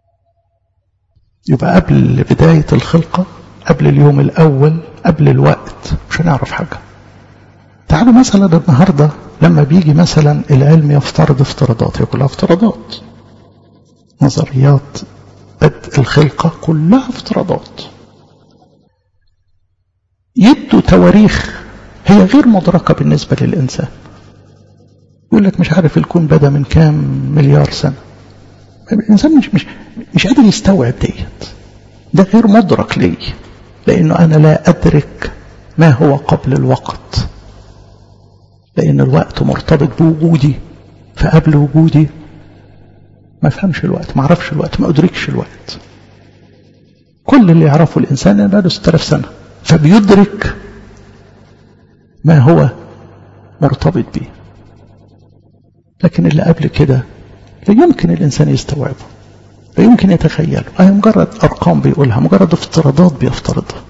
يبقى قبل بداية الخلقة قبل اليوم الأول قبل الوقت مش هنعرف حاجة تعالوا مثلا النهاردة لما بيجي مثلا العلم يفترض افتراضات هي كلها افتراضات نظريات بدء الخلقة كلها افتراضات يدوا تواريخ هي غير مدركة بالنسبة للإنسان يقول لك مش عارف الكون بدأ من كام مليار سنة الإنسان مش, مش, مش قادر يستوعب ديت ده غير مدرك لي لأنه أنا لا أدرك ما هو قبل الوقت لأن الوقت مرتبط بوجودي فقبل وجودي ما فهمش الوقت ما عرفش الوقت ما أدركش الوقت كل اللي يعرفه الإنسان بقى له 6000 سنة فبيدرك ما هو مرتبط به لكن اللي قبل كده لا يمكن الإنسان يستوعبه لا يمكن يتخيله هي مجرد أرقام بيقولها مجرد افتراضات بيفترضها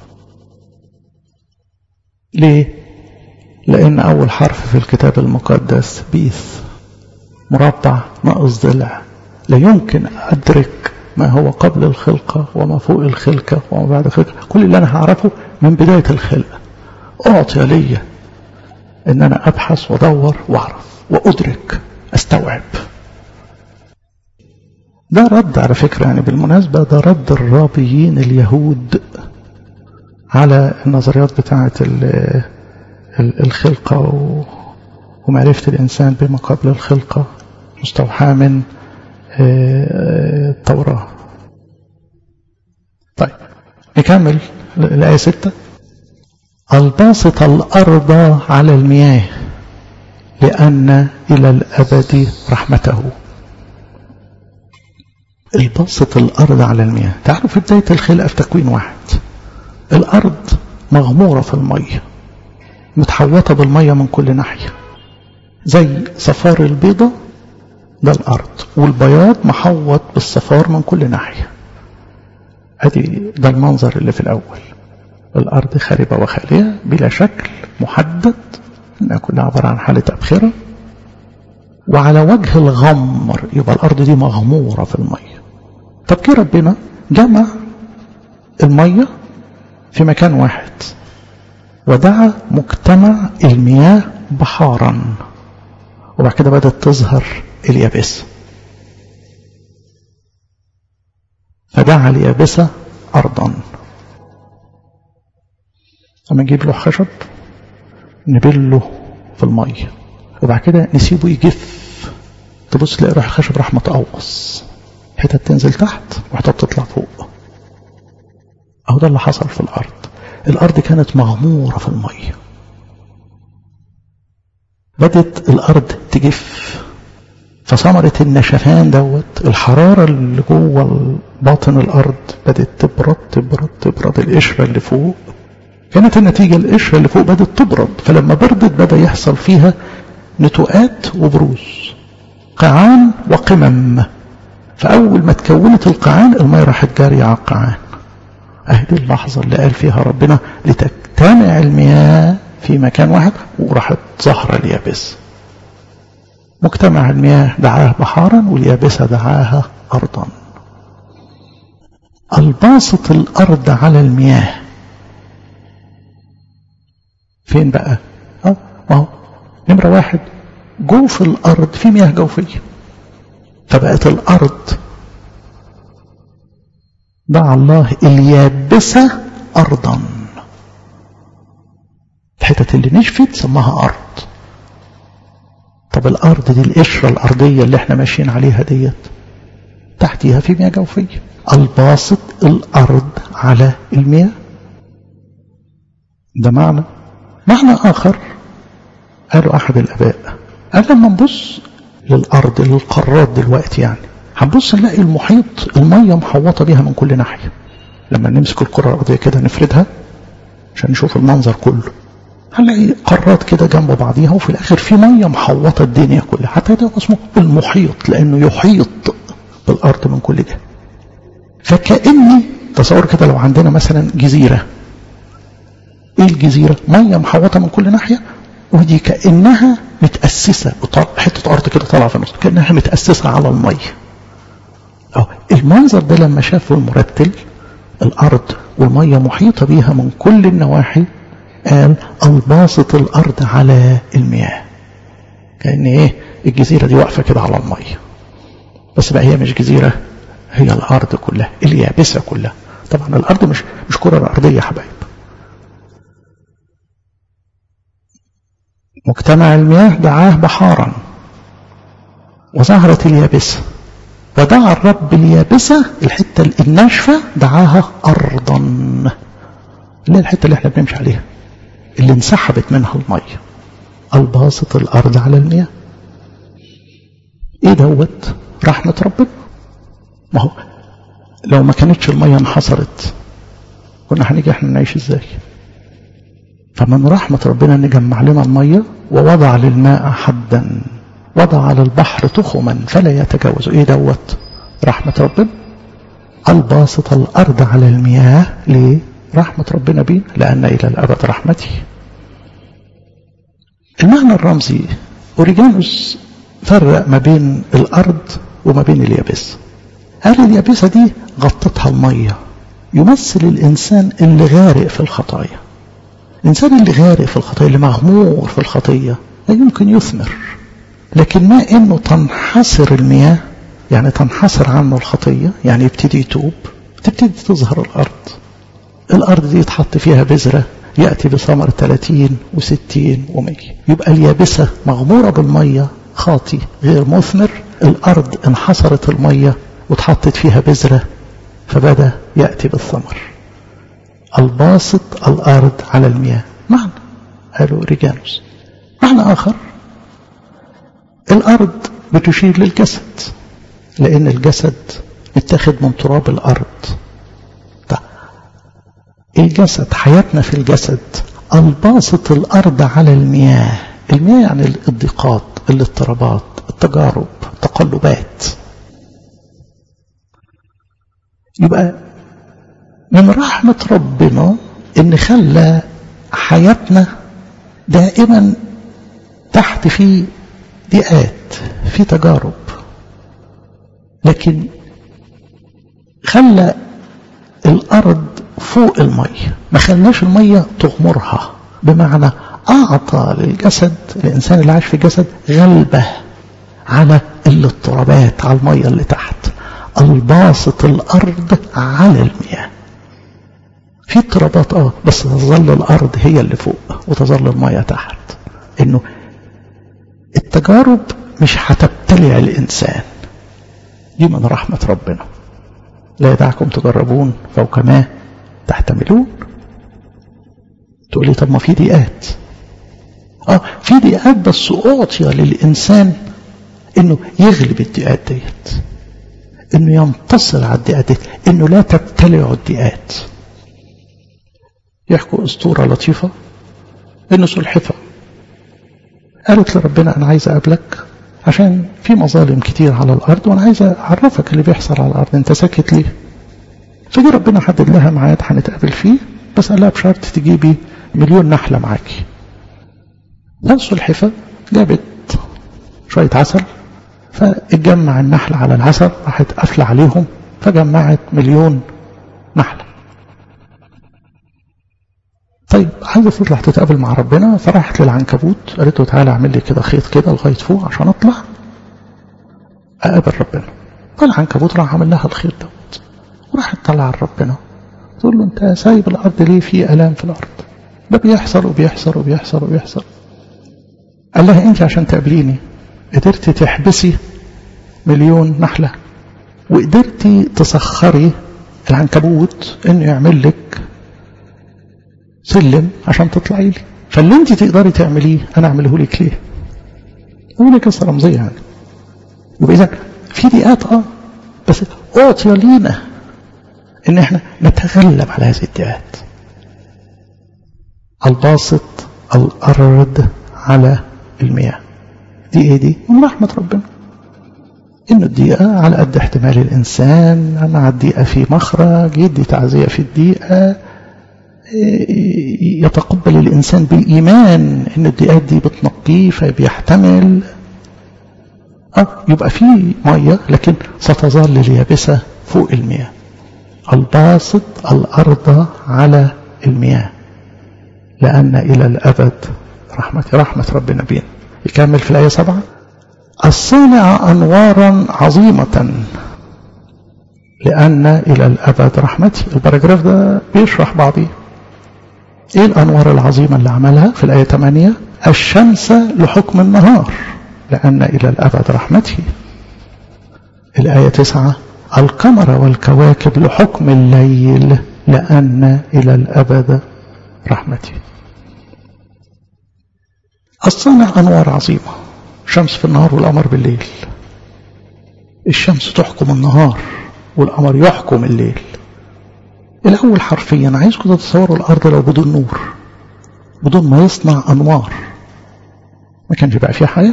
ليه؟ لأن أول حرف في الكتاب المقدس بيث مربع ناقص ضلع لا يمكن أدرك ما هو قبل الخلقة وما فوق الخلقة وما بعد الخلقة كل اللي أنا هعرفه من بداية الخلقة أعطي لي إن أنا أبحث وأدور وأعرف وأدرك أستوعب ده رد على فكرة يعني بالمناسبة ده رد الرابيين اليهود على النظريات بتاعة الخلقة ومعرفة الإنسان بما قبل الخلقة مستوحاة من التوراة طيب نكمل الآية ستة الباسط الأرض على المياه لأن إلى الأبد رحمته الباسط الأرض على المياه تعالوا في بداية الخلقة في تكوين واحد الأرض مغمورة في المية متحوطة بالمية من كل ناحية زي صفار البيضة ده الأرض والبياض محوط بالصفار من كل ناحية ادي ده المنظر اللي في الأول الأرض خاربة وخالية بلا شكل محدد إنها كلها عبارة عن حالة أبخرة وعلى وجه الغمر يبقى الأرض دي مغمورة في المية طب كده ربنا جمع المية في مكان واحد ودعا مجتمع المياه بحارا وبعد كده بدأت تظهر اليابسة فدعا اليابسة أرضا أما نجيب له خشب نبله في المية وبعد كده نسيبه يجف تبص تلاقي روح الخشب راح متقوص حتت تنزل تحت وحتت تطلع فوق أهو ده اللي حصل في الأرض الأرض كانت مغمورة في المية بدت الأرض تجف فثمرة النشفان دوت الحرارة اللي جوه باطن الأرض بدت تبرد تبرد تبرد القشرة اللي فوق كانت النتيجة القشرة اللي فوق بدت تبرد فلما بردت بدأ يحصل فيها نتوءات وبروز قاعان وقمم فأول ما تكونت القاعان المية راحت جارية على القاعان أهدي اللحظة اللي قال فيها ربنا لتجتمع المياه في مكان واحد وراحت ظهر اليابس مجتمع المياه دعاه بحارا واليابسة دعاها أرضا الباسط الأرض على المياه فين بقى اه ما هو نمرة واحد جوف الأرض في مياه جوفية فبقت الأرض دعا الله اليابسة أرضا الحتة اللي نشفت سماها أرض طب الأرض دي القشرة الأرضية اللي احنا ماشيين عليها ديت تحتيها في مياه جوفية الباسط الأرض على المياه ده معنى معنى آخر قالوا أحد الآباء قال لما نبص للأرض للقارات دلوقتي يعني هنبص نلاقي المحيط المية محوطة بيها من كل ناحية لما نمسك الكرة الأرضية كده نفردها عشان نشوف المنظر كله هنلاقي قارات كده جنب بعضيها وفي الآخر في مية محوطة الدنيا كلها حتى ده اسمه المحيط لأنه يحيط بالأرض من كل جهة فكأني تصور كده لو عندنا مثلا جزيرة ايه الجزيرة مية محوطة من كل ناحية ودي كأنها متأسسة حتة أرض كده طالعة في النص كأنها متأسسة على المية أو المنظر ده لما شافه المرتل الأرض والمية محيطة بيها من كل النواحي قال الباسط الأرض على المياه كأن إيه الجزيرة دي واقفة كده على المية بس بقى هي مش جزيرة هي الأرض كلها اليابسة كلها طبعا الأرض مش مش كرة أرضية يا حبايب مجتمع المياه دعاه بحارا وظهرت اليابسة ودعا الرب اليابسة الحتة الناشفة دعاها أرضا اللي هي الحتة اللي احنا بنمشي عليها اللي انسحبت منها المية الباسط الأرض على المياه ايه دوت رحمة ربنا ما هو لو ما كانتش المية انحصرت كنا هنيجي احنا نعيش ازاي فمن رحمة ربنا ان جمع لنا المية ووضع للماء حدا وضع على البحر تخما فلا يتجاوز ايه دوت رحمة ربنا الباسط الارض على المياه ليه رحمة ربنا بينا لان الى الابد رحمته المعنى الرمزي اوريجانوس فرق ما بين الارض وما بين اليابسة قال اليابسة دي غطتها المية يمثل الانسان اللي غارق في الخطايا الإنسان اللي غارق في الخطية اللي مغمور في الخطية لا يمكن يثمر لكن ما إنه تنحصر المياه يعني تنحصر عنه الخطية يعني يبتدي يتوب تبتدي تظهر الأرض الأرض دي يتحط فيها بذرة يأتي بثمر 30 و60 و100 يبقى اليابسة مغمورة بالمية خاطي غير مثمر الأرض انحصرت المية وتحطت فيها بذرة فبدأ يأتي بالثمر الباسط الأرض على المياه معنى قالوا ريجانوس معنى آخر الأرض بتشير للجسد لأن الجسد متاخد من تراب الأرض ده. الجسد حياتنا في الجسد الباسط الأرض على المياه المياه يعني الضيقات الاضطرابات التجارب التقلبات يبقى من رحمة ربنا ان خلى حياتنا دائما تحت في ضيقات في تجارب لكن خلى الارض فوق المية ما خلناش المية تغمرها بمعنى اعطى للجسد الانسان اللي عايش في الجسد غلبة على الاضطرابات على المية اللي تحت الباسط الارض على المياه في اضطرابات اه بس تظل الارض هي اللي فوق وتظل المياه تحت انه التجارب مش هتبتلع الانسان دي من رحمة ربنا لا يدعكم تجربون فوق ما تحتملون تقول لي طب ما في ضيقات اه في ضيقات بس اعطي للانسان انه يغلب الضيقات ديت انه ينتصر على الضيقات ديت انه لا تبتلع الضيقات يحكوا اسطوره لطيفه انه سلحفه قالت لربنا انا عايز اقابلك عشان في مظالم كتير على الارض وانا عايز اعرفك اللي بيحصل على الارض انت ساكت ليه فجي ربنا حدد لها ميعاد هنتقابل فيه بس قال لها بشرط تجيبي مليون نحله معاكي فالسلحفه جابت شويه عسل فاتجمع النحل على العسل راحت قافله عليهم فجمعت مليون نحله طيب عايزه تطلع تتقابل مع ربنا فراحت للعنكبوت قالت له تعالى اعمل لي كده خيط كده لغايه فوق عشان اطلع اقابل ربنا فالعنكبوت راح عمل لها الخيط دوت وراحت طلع ربنا تقول له انت سايب الارض ليه في الام في الارض ده بيحصل وبيحصل وبيحصل وبيحصل قال لها انت عشان تقابليني قدرتي تحبسي مليون نحله وقدرتي تسخري العنكبوت انه يعمل لك سلم عشان تطلعي لي فاللي انت تقدري تعمليه انا اعمله لك ليه اقول لك قصه رمزيه يعني يبقى اذا في ضيقات اه بس اعطي لينا ان احنا نتغلب على هذه الضيقات الباسط الارض على المياه دي ايه دي من رحمه ربنا ان الضيقه على قد احتمال الانسان مع الضيقه في مخرج يدي تعزيه في الضيقه يتقبل الإنسان بالإيمان إن الضيقات دي بتنقيه فبيحتمل أه يبقى في مية لكن ستظل اليابسة فوق المياه الباسط الأرض على المياه لأن إلى الأبد رحمة رحمة ربنا بينا يكمل في الآية سبعة الصانع أنوارا عظيمة لأن إلى الأبد رحمتي الباراجراف ده بيشرح بعضيه ايه الانوار العظيمه اللي عملها في الايه 8 الشمس لحكم النهار لان الى الابد رحمته الايه 9 القمر والكواكب لحكم الليل لان الى الابد رحمته الصانع انوار عظيمه شمس في النهار والقمر بالليل الشمس تحكم النهار والقمر يحكم الليل الأول حرفيا عايزكم تتصوروا الأرض لو بدون نور بدون ما يصنع أنوار ما كانش بقى فيه حياة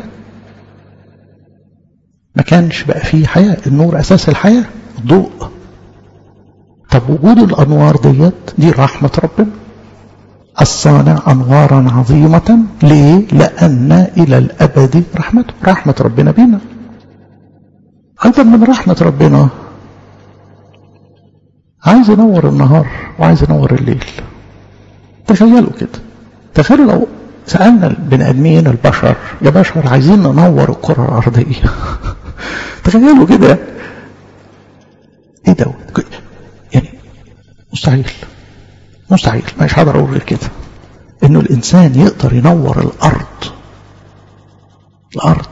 ما كانش بقى فيه حياة النور أساس الحياة الضوء طب وجود الأنوار ديت دي رحمة ربنا الصانع أنوارا عظيمة ليه؟ لأن إلى الأبد رحمته رحمة ربنا بنا أيضا من رحمة ربنا عايز ينور النهار وعايز ينور الليل تخيلوا كده تخيلوا لو سألنا البني آدمين البشر يا بشر عايزين ننور الكرة الأرضية تخيلوا كده ايه ده يعني مستحيل مستحيل مش هقدر اقول غير كده انه الانسان يقدر ينور الارض الارض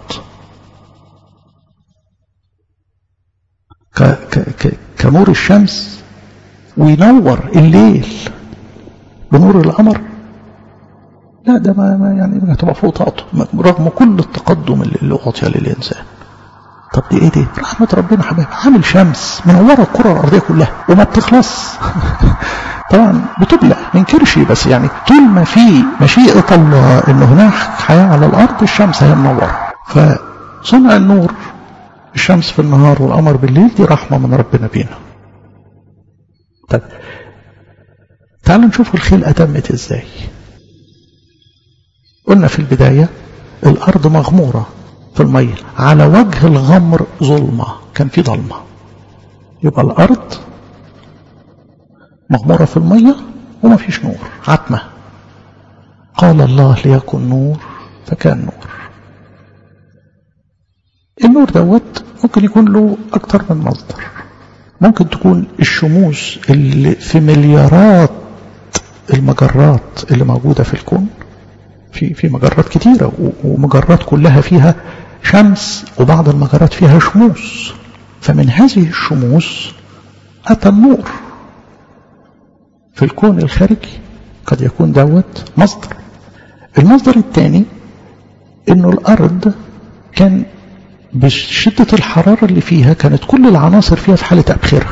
ك ك ك كنور الشمس وينور الليل بنور القمر لا ده ما, ما يعني هتبقى فوق طاقته رغم كل التقدم اللي اعطي للانسان طب دي ايه دي رحمه ربنا حبايبي عامل شمس منوره الكره الارضيه كلها وما بتخلص طبعا بتبلع ما ينكرش بس يعني طول ما في مشيئه الله ان هناك حياه على الارض الشمس هي منوره فصنع النور الشمس في النهار والقمر بالليل دي رحمه من ربنا بينا طيب تعالوا نشوف الخلقه تمت ازاي قلنا في البدايه الارض مغموره في الميه على وجه الغمر ظلمه كان في ضلمه يبقى الارض مغمورة في المية وما فيش نور عتمة قال الله ليكن نور فكان نور النور دوت ممكن يكون له أكتر من مصدر ممكن تكون الشموس اللي في مليارات المجرات اللي موجودة في الكون في في مجرات كتيرة ومجرات كلها فيها شمس وبعض المجرات فيها شموس فمن هذه الشموس أتى النور في الكون الخارجي قد يكون دوت مصدر المصدر الثاني انه الارض كان بشدة الحرارة اللي فيها كانت كل العناصر فيها في حالة أبخرة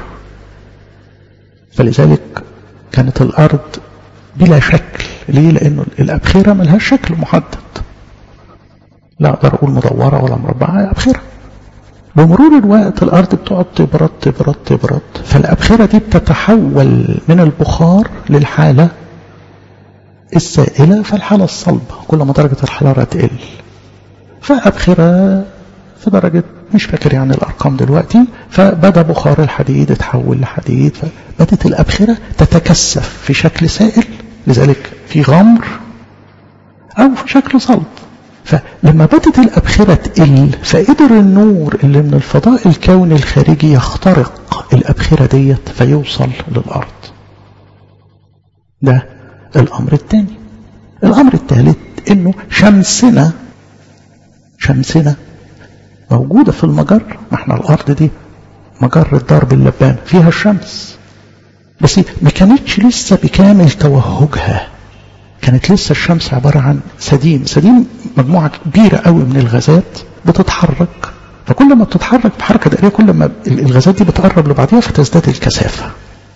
فلذلك كانت الأرض بلا شكل ليه لأنه الأبخرة ملهاش شكل محدد لا أقدر أقول مدورة ولا مربعة أبخرة بمرور الوقت الأرض بتقعد تبرد تبرد تبرد فالأبخرة دي بتتحول من البخار للحالة السائلة فالحالة الصلبة كل ما درجة الحرارة تقل فأبخرة في درجة مش فاكر يعني الأرقام دلوقتي فبدأ بخار الحديد اتحول لحديد فبدت الأبخرة تتكثف في شكل سائل لذلك في غمر أو في شكل صلب فلما بدت الأبخرة تقل فقدر النور اللي من الفضاء الكوني الخارجي يخترق الأبخرة ديت فيوصل للأرض ده الأمر الثاني الأمر الثالث إنه شمسنا شمسنا موجودة في المجر ما احنا الأرض دي مجرة درب اللبان فيها الشمس بس ما كانتش لسه بكامل توهجها كانت لسه الشمس عبارة عن سديم سديم مجموعة كبيرة قوي من الغازات بتتحرك فكل ما بتتحرك بحركة دائرية كل ما الغازات دي بتقرب لبعضها فتزداد الكثافة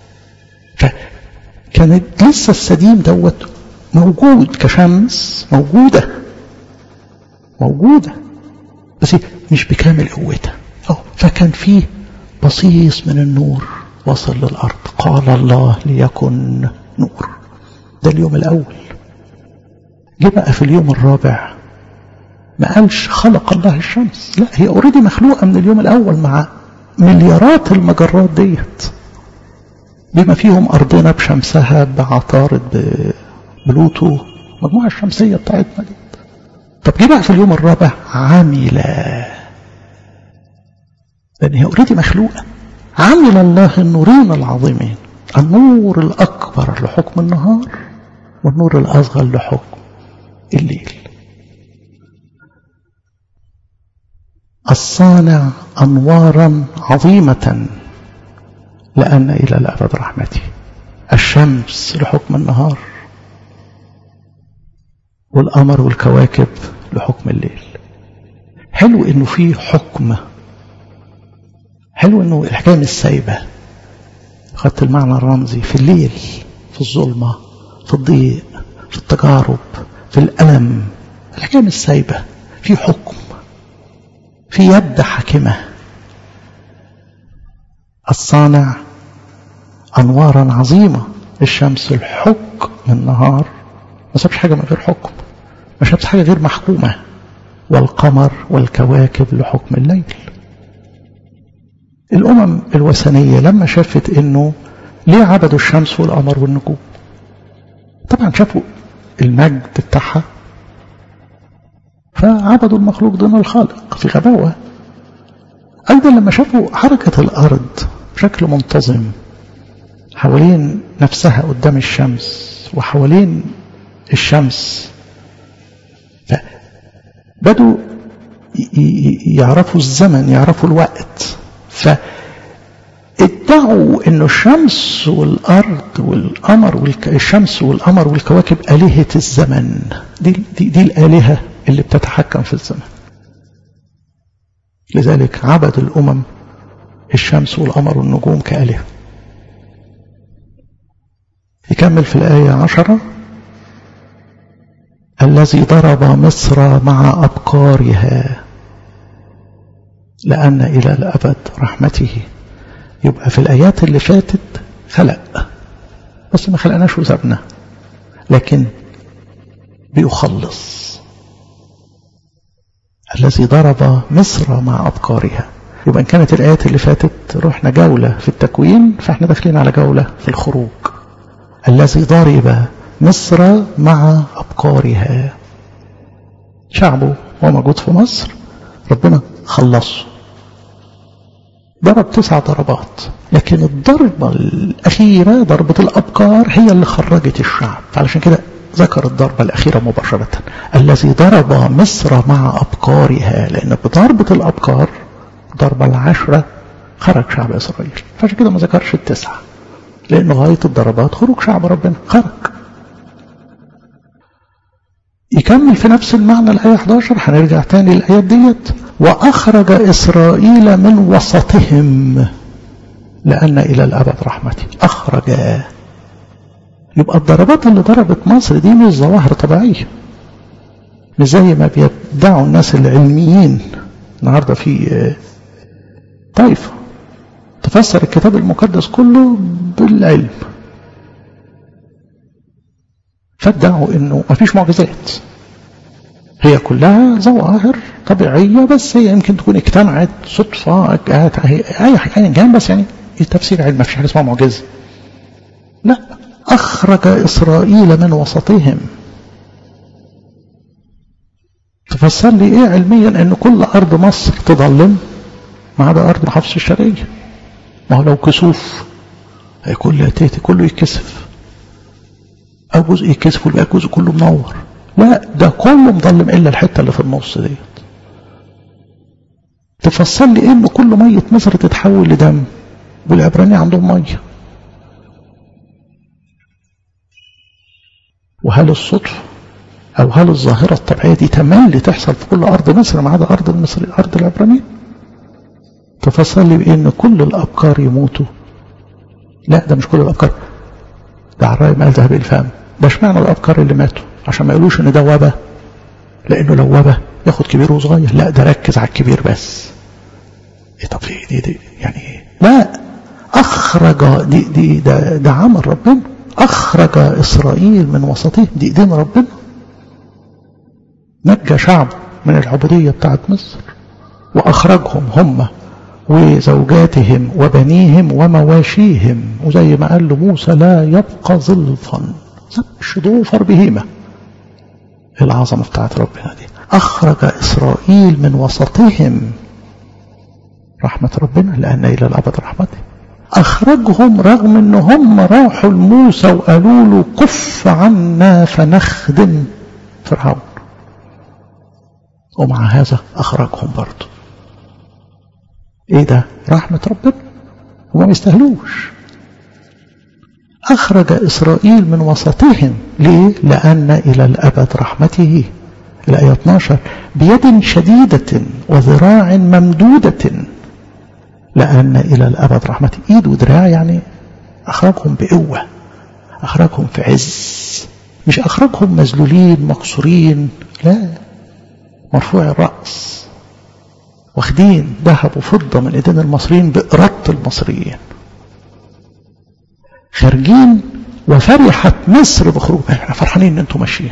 فكانت لسه السديم دوت موجود كشمس موجودة موجودة بس مش بكامل قوتها فكان فيه بصيص من النور وصل للأرض قال الله ليكن نور ده اليوم الأول جه بقى في اليوم الرابع ما قالش خلق الله الشمس لا هي اوريدي مخلوقة من اليوم الأول مع مليارات المجرات ديت بما فيهم أرضنا بشمسها بعطارد بلوتو مجموعة الشمسية بتاعتنا دي طب جه بقى في اليوم الرابع عمل لأن هي اوريدي مخلوقة عمل الله النورين العظيمين النور الأكبر لحكم النهار والنور الأصغر لحكم الليل الصانع أنوارا عظيمة لأن إلى الأبد رحمتي الشمس لحكم النهار والقمر والكواكب لحكم الليل حلو انه في حكم حلو انه الحكايه مش سايبه خدت المعنى الرمزي في الليل في الظلمه في الضيق في التجارب في الالم الحكايه مش سايبه في حكم في يد حاكمه الصانع انوارا عظيمه الشمس الحكم النهار ما سابش حاجه من غير حكم ما سابش حاجه غير محكومه والقمر والكواكب لحكم الليل الأمم الوثنية لما شافت أنه ليه عبدوا الشمس والقمر والنجوم طبعا شافوا المجد بتاعها فعبدوا المخلوق دون الخالق في غباوة أيضا لما شافوا حركة الأرض بشكل منتظم حوالين نفسها قدام الشمس وحوالين الشمس فبدوا يعرفوا الزمن يعرفوا الوقت فادعوا انه الشمس والارض والقمر والك... الشمس والقمر والكواكب آلهة الزمن دي, دي, دي الآلهة اللي بتتحكم في الزمن لذلك عبد الأمم الشمس والقمر والنجوم كآلهة يكمل في الآية عشرة الذي ضرب مصر مع أبقارها لأن إلى الأبد رحمته يبقى في الآيات اللي فاتت خلق بس ما خلقناش وسابنا لكن بيخلص الذي ضرب مصر مع أبقارها يبقى إن كانت الآيات اللي فاتت رحنا جولة في التكوين فإحنا داخلين على جولة في الخروج الذي ضرب مصر مع أبقارها شعبه هو موجود في مصر ربنا خلصه ضرب تسع ضربات لكن الضربة الأخيرة ضربة الأبقار هي اللي خرجت الشعب فعلشان كده ذكر الضربة الأخيرة مباشرة الذي ضرب مصر مع أبقارها لأن بضربة الأبقار ضربة العشرة خرج شعب إسرائيل فعشان كده ما ذكرش التسعة لأن غاية الضربات خروج شعب ربنا خرج يكمل في نفس المعنى الآية 11 هنرجع تاني الآيات ديت وأخرج إسرائيل من وسطهم لأن إلى الأبد رحمتي أخرج يبقى الضربات اللي ضربت مصر دي مش ظواهر طبيعية مش زي ما بيدعوا الناس العلميين النهارده في طائفة تفسر الكتاب المقدس كله بالعلم فادعوا انه ما فيش معجزات هي كلها ظواهر طبيعية بس هي يمكن تكون اجتمعت صدفة اي حاجة كان بس يعني التفسير علم ما فيش حاجة اسمها معجزة لا أخرج إسرائيل من وسطهم تفسر لي إيه علميا أن كل أرض مصر تظلم ما عدا أرض محافظة الشرقية ما هو لو كسوف كل تيتي كله يتكسف أو جزء يتكسف والباقي جزء كله منور لا ده كله مظلم إلا الحتة اللي في النص ديت تفسر لي إيه إن كل مية مصر تتحول لدم والعبراني عندهم مية وهل الصدفة أو هل الظاهرة الطبيعية دي تملي تحصل في كل أرض مصر ما عدا أرض المصر أرض العبرانيين تفسر لي بأن كل الأبكار يموتوا لا ده مش كل الأبكار ده عراي ما ذهب الفهم ده اشمعنى الأبكار اللي ماتوا عشان ما يقولوش إن ده وبا لأنه لو وبا ياخد كبير وصغير لا ده ركز على الكبير بس إيه طب دي, دي, دي يعني إيه لا أخرج دي, دي ده, ده عمل ربنا أخرج إسرائيل من وسطهم دي إيدين ربنا نجى شعب من العبودية بتاعت مصر وأخرجهم هم وزوجاتهم وبنيهم ومواشيهم وزي ما قال له موسى لا يبقى ظلفا سبش ضوفر بهيمة العظمة بتاعت ربنا دي أخرج إسرائيل من وسطهم رحمة ربنا لأن إلى الأبد رحمته أخرجهم رغم أن هم راحوا لموسى وقالوا له كف عنا فنخدم فرعون ومع هذا أخرجهم برضه إيه ده رحمة ربنا وما يستهلوش أخرج إسرائيل من وسطهم ليه؟ لأن إلى الأبد رحمته الآية 12 بيد شديدة وذراع ممدودة لأن إلى الأبد رحمته إيد ودراع يعني أخرجهم بقوة أخرجهم في عز مش أخرجهم مذلولين مكسورين لا مرفوع الرأس واخدين ذهب وفضة من ايدين المصريين بإرادة المصريين خارجين وفرحت مصر بخروج احنا فرحانين ان انتم ماشيين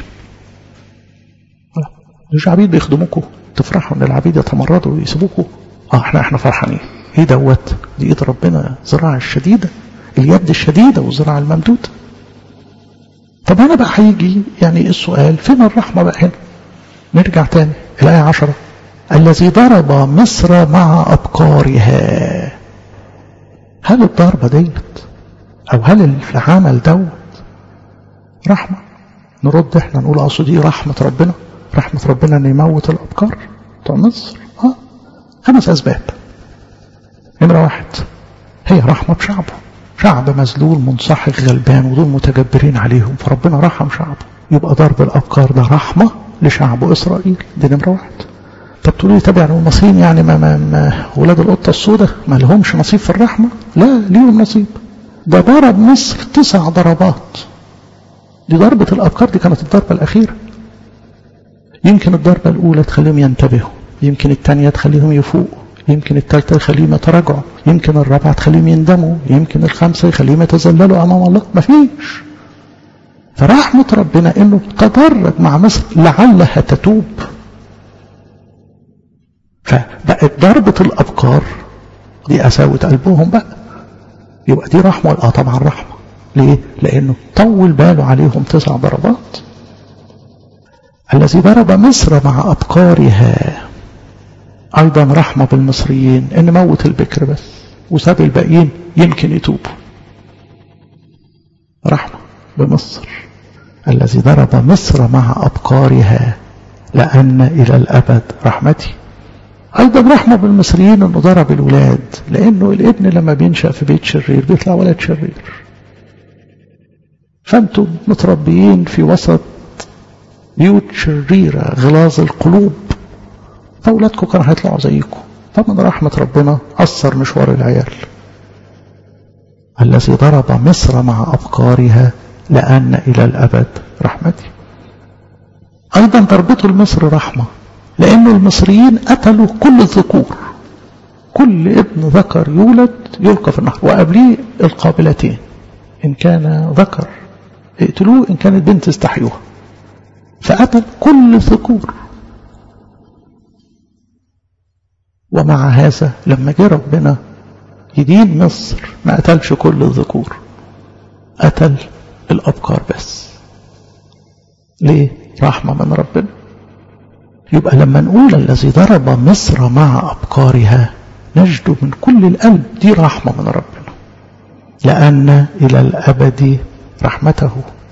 مش عبيد بيخدموكوا تفرحوا ان العبيد يتمردوا ويسيبوكوا اه احنا احنا فرحانين ايه دوت دي ايد ربنا الزراعة الشديدة اليد الشديدة والزراعة الممدودة طب هنا بقى هيجي يعني السؤال فين الرحمة بقى هنا نرجع تاني الآية عشرة الذي ضرب مصر مع أبكارها هل الضربة ديت أو هل العمل دوت رحمة نرد احنا نقول أصل دي رحمة ربنا رحمة ربنا أن يموت الأبكار بتوع مصر اه خمس أسباب نمرة واحد هي رحمة بشعبه شعب مذلول منسحق غلبان ودول متجبرين عليهم فربنا رحم شعبه يبقى ضرب الأبكار ده رحمة لشعب إسرائيل دي نمرة واحد طب تقولوا لي طب يعني المصريين يعني ما, ما, ما ولاد القطة السوداء ما لهمش نصيب في الرحمة لا ليهم نصيب ده ضرب مصر تسع ضربات دي ضربة الأبكار دي كانت الضربة الأخيرة يمكن الضربة الأولى تخليهم ينتبهوا يمكن الثانية تخليهم يفوقوا يمكن الثالثة يخليهم يتراجعوا يمكن الرابعة تخليهم يندموا يمكن الخامسة يخليهم يتذللوا أمام الله مفيش فرحمة ربنا انه تدرج مع مصر لعلها تتوب فبقت ضربة الأبكار دي قساوة قلبهم بقى يبقى دي رحمة اه طبعا رحمة ليه؟ لأنه طول باله عليهم تسع ضربات الذي ضرب مصر مع أبكارها أيضا رحمة بالمصريين إن موت البكر بس وساب الباقيين يمكن يتوبوا رحمة بمصر الذي ضرب مصر مع أبكارها لأن إلى الأبد رحمتي أيضا رحمة بالمصريين أنه ضرب الولاد لأنه الابن لما بينشأ في بيت شرير بيطلع ولد شرير فأنتم متربيين في وسط بيوت شريرة غلاظ القلوب فأولادكم كانوا هيطلعوا زيكم فمن رحمة ربنا أثر مشوار العيال الذي ضرب مصر مع أبكارها لأن إلى الأبد رحمتي أيضا ضربته لمصر رحمة لأن المصريين قتلوا كل الذكور كل ابن ذكر يولد يلقى في النهر وقبليه القابلتين إن كان ذكر اقتلوه إن كانت بنت استحيوها فقتل كل الذكور ومع هذا لما جه ربنا يدين مصر ما قتلش كل الذكور قتل الأبكار بس ليه رحمة من ربنا يبقى لما نقول الذي ضرب مصر مع أبكارها نجد من كل القلب دي رحمة من ربنا لأن إلى الأبد رحمته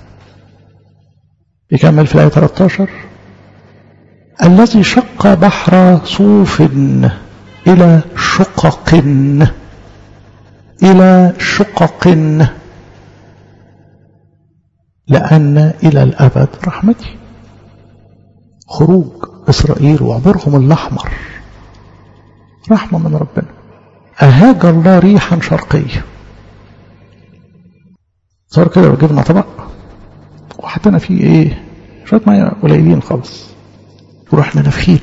يكمل في الآية 13 الذي شق بحر صوف إلى شقق إلى شقق لأن إلى الأبد رحمتي خروج إسرائيل وعبورهم الأحمر رحمة من ربنا أهاج الله ريحا شرقية صار كده لو جبنا طبق وحطينا فيه ايه شوية مية قليلين خالص ورحنا نفخين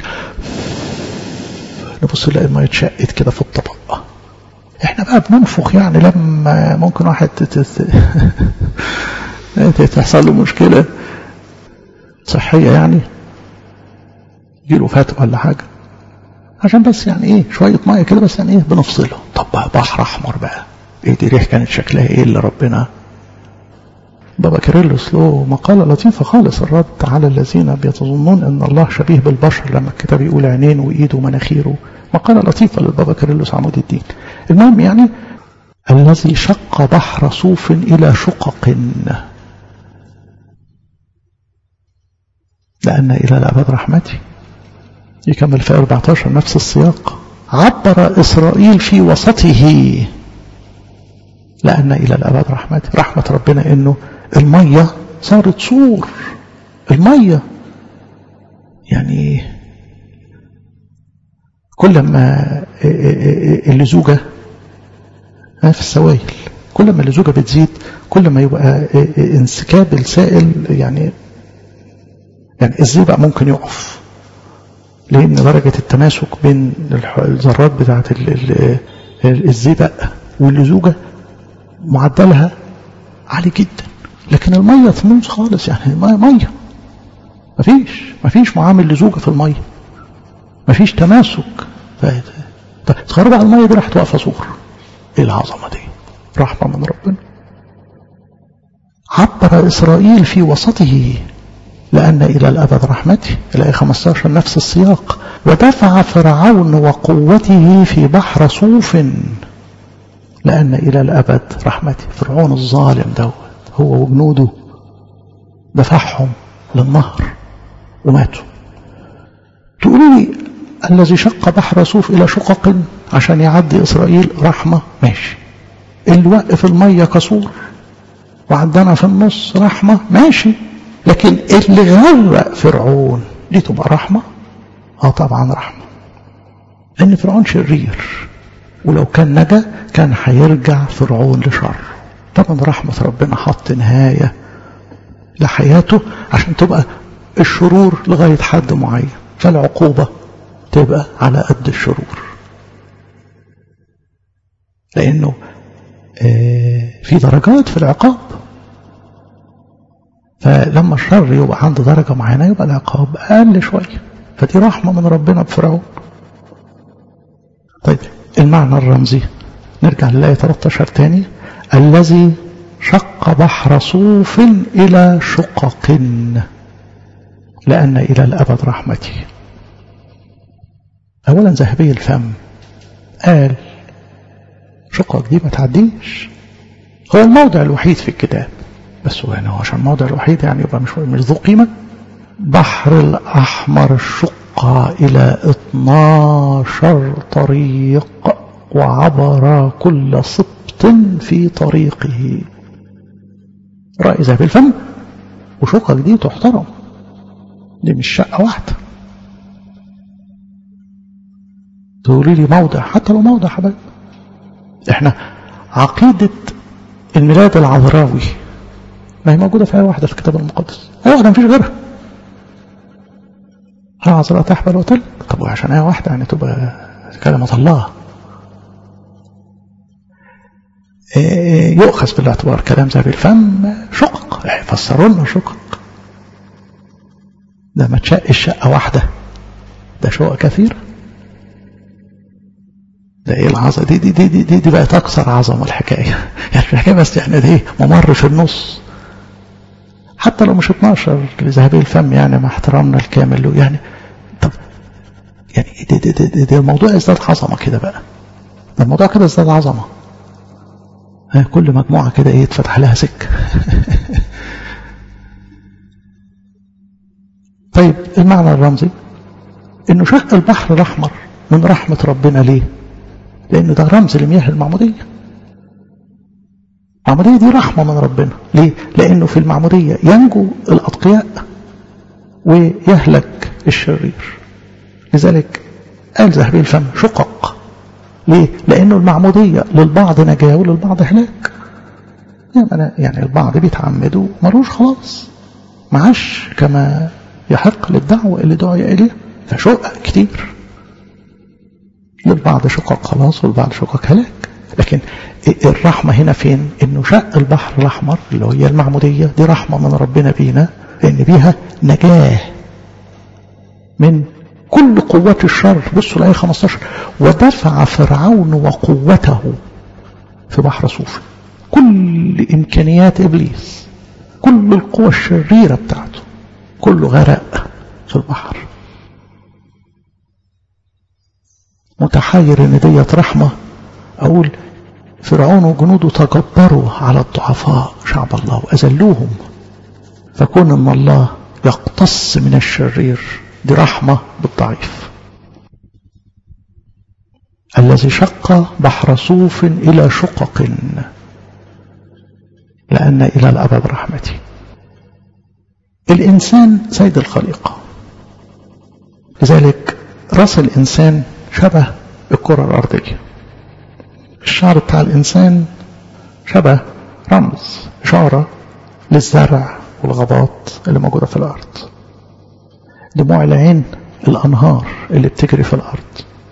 نبص نلاقي المية اتشقت كده في الطبق احنا بقى بننفخ يعني لما ممكن واحد تتس... تحصل له مشكلة صحية يعني يجيله فتق ولا حاجة عشان بس يعني ايه شوية مية كده بس يعني ايه بنفصله طب بقى بحر احمر بقى ايه دي ريح كانت شكلها ايه اللي ربنا بابا كيرلس له مقالة لطيفة خالص الرد على الذين بيتظنون ان الله شبيه بالبشر لما الكتاب يقول عينين وايده ومناخيره مقالة لطيفة للبابا كيرلس عمود الدين المهم يعني الذي شق بحر صوف إلى شقق لأن إلى الأبد رحمتي يكمل في 14 نفس السياق عبر إسرائيل في وسطه لأن إلى الأبد رحمتي رحمة ربنا إنه المية صارت سور المية يعني كل ما اللزوجة في السوائل كل ما اللزوجة بتزيد كل ما يبقى انسكاب السائل يعني يعني الزئبق ممكن يقف لأن درجة التماسك بين الذرات بتاعة الزئبق واللزوجة معدلها عالي جدا لكن المية ثموس خالص يعني المية مية مفيش مفيش معامل لزوجة في المية مفيش تماسك تخرج على المية دي راح توقف صور ايه العظمة دي رحمة من ربنا عبر إسرائيل في وسطه لأن إلى الأبد رحمتي الآية 15 نفس السياق ودفع فرعون وقوته في بحر صوف لأن إلى الأبد رحمتي فرعون الظالم دوت هو وجنوده دفعهم للنهر وماتوا تقولوا لي الذي شق بحر صوف إلى شقق عشان يعدي إسرائيل رحمة ماشي اللي وقف المية كسور وعدنا في النص رحمة ماشي لكن اللي غرق فرعون دي تبقى رحمة اه طبعا رحمة لأن فرعون شرير ولو كان نجا كان هيرجع فرعون لشر طبعا رحمة ربنا حط نهاية لحياته عشان تبقى الشرور لغاية حد معين فالعقوبة تبقى على قد الشرور لأنه في درجات في العقاب فلما الشر يبقى عند درجة معينة يبقى العقاب أقل شوية فدي رحمة من ربنا بفرعون طيب المعنى الرمزي نرجع للآية 13 تاني الذي شق بحر صوف إلى شقق لأن إلى الأبد رحمتي أولا ذهبي الفم قال شقق دي ما تعديش هو الموضع الوحيد في الكتاب بس هو يعني هو عشان الموضع الوحيد يعني يبقى مش مش ذو قيمة بحر الأحمر شق إلى 12 طريق وعبر كل سبط في طريقه رأي ذهب الفم وشقق دي تحترم دي مش شقة واحدة تقولي لي موضع حتى لو موضع حبايب احنا عقيدة الميلاد العذراوي ما هي موجودة في آية واحدة في الكتاب المقدس آية واحدة مفيش غيرها العذراء تحمل وتل طب وعشان آية واحدة يعني تبقى كلمة الله يؤخذ بالاعتبار كلام ذهب الفم شقق فسروا لنا شقق ده ما تشق الشقة واحدة ده شقق كثيرة ده ايه العظمة دي دي دي دي, دي, دي بقت اكثر عظمة الحكاية يعني الحكاية بس يعني دي ممر في النص حتى لو مش 12 لذهبي الفم يعني مع احترامنا الكامل له يعني طب يعني دي, دي, دي, دي, دي الموضوع ازداد عظمة كده بقى ده الموضوع كده ازداد عظمة ها كل مجموعة كده ايه اتفتح لها سكة طيب المعنى الرمزي انه شق البحر الاحمر من رحمة ربنا ليه لأن ده رمز لمياه المعمودية المعمودية دي رحمة من ربنا ليه؟ لأنه في المعمودية ينجو الأتقياء ويهلك الشرير لذلك قال ذهبي الفم شقق ليه؟ لأنه المعمودية للبعض نجاة وللبعض هلاك يعني, أنا يعني البعض بيتعمدوا ملوش خلاص معاش كما يحق للدعوة اللي دعي إليه فشقق كتير للبعض شقق خلاص والبعض شقق هلاك لكن الرحمة هنا فين انه شق البحر الاحمر اللي هي المعمودية دي رحمة من ربنا بينا لان بيها نجاة من كل قوات الشر بصوا الآية 15 ودفع فرعون وقوته في بحر صوفي كل إمكانيات إبليس كل القوى الشريرة بتاعته كله غرق في البحر متحير ان ديت رحمة اقول فرعون وجنوده تجبروا على الضعفاء شعب الله واذلوهم فكون ان الله يقتص من الشرير دي رحمة بالضعيف الذي شق بحر صوف إلى شقق لأن إلى الأبد رحمتي الإنسان سيد الخليقة لذلك رأس الإنسان شبه الكرة الأرضية الشعر بتاع الإنسان شبه رمز إشارة للزرع والغابات اللي موجودة في الأرض دموع العين الأنهار اللي بتجري في الأرض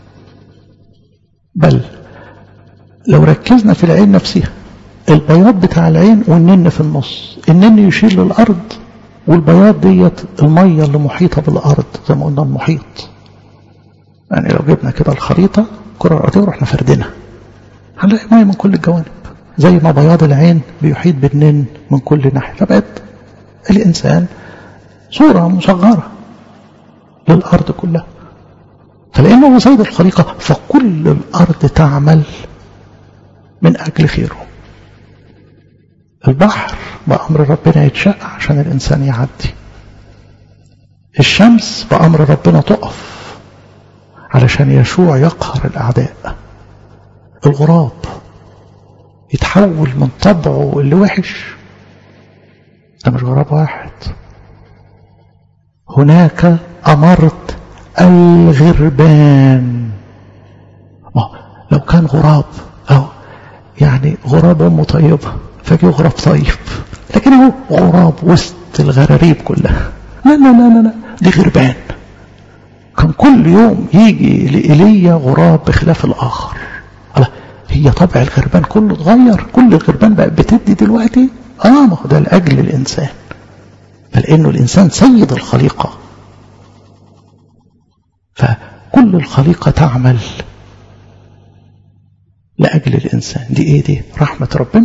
بل لو ركزنا في العين نفسها البياض بتاع العين والنن في النص النن يشير للأرض والبياض ديت المية اللي محيطة بالأرض زي ما قلنا المحيط يعني لو جبنا كده الخريطة كرة الأرضية ورحنا فردنا هنلاقي مية من كل الجوانب زي ما بياض العين بيحيط بالنن من كل ناحية فبقت الإنسان صورة مصغرة للأرض كلها فلأنه هو سيد الخليقة فكل الأرض تعمل من أجل خيره البحر بأمر ربنا يتشق عشان الإنسان يعدي الشمس بأمر ربنا تقف علشان يشوع يقهر الأعداء الغراب يتحول من طبعه اللي وحش ده مش غراب واحد هناك أمرت الغربان لو كان غراب أو يعني غراب أمه طيبة فجي غراب طيب لكن هو غراب وسط الغراريب كلها لا لا لا لا, لا. دي غربان كان كل يوم يجي لإيليا غراب بخلاف الآخر الله هي طبع الغربان كله اتغير كل الغربان بقت بتدي دلوقتي اه ما هو ده لأجل الإنسان بل إنه الإنسان سيد الخليقة فكل الخليقة تعمل لأجل الإنسان دي إيه دي رحمة ربنا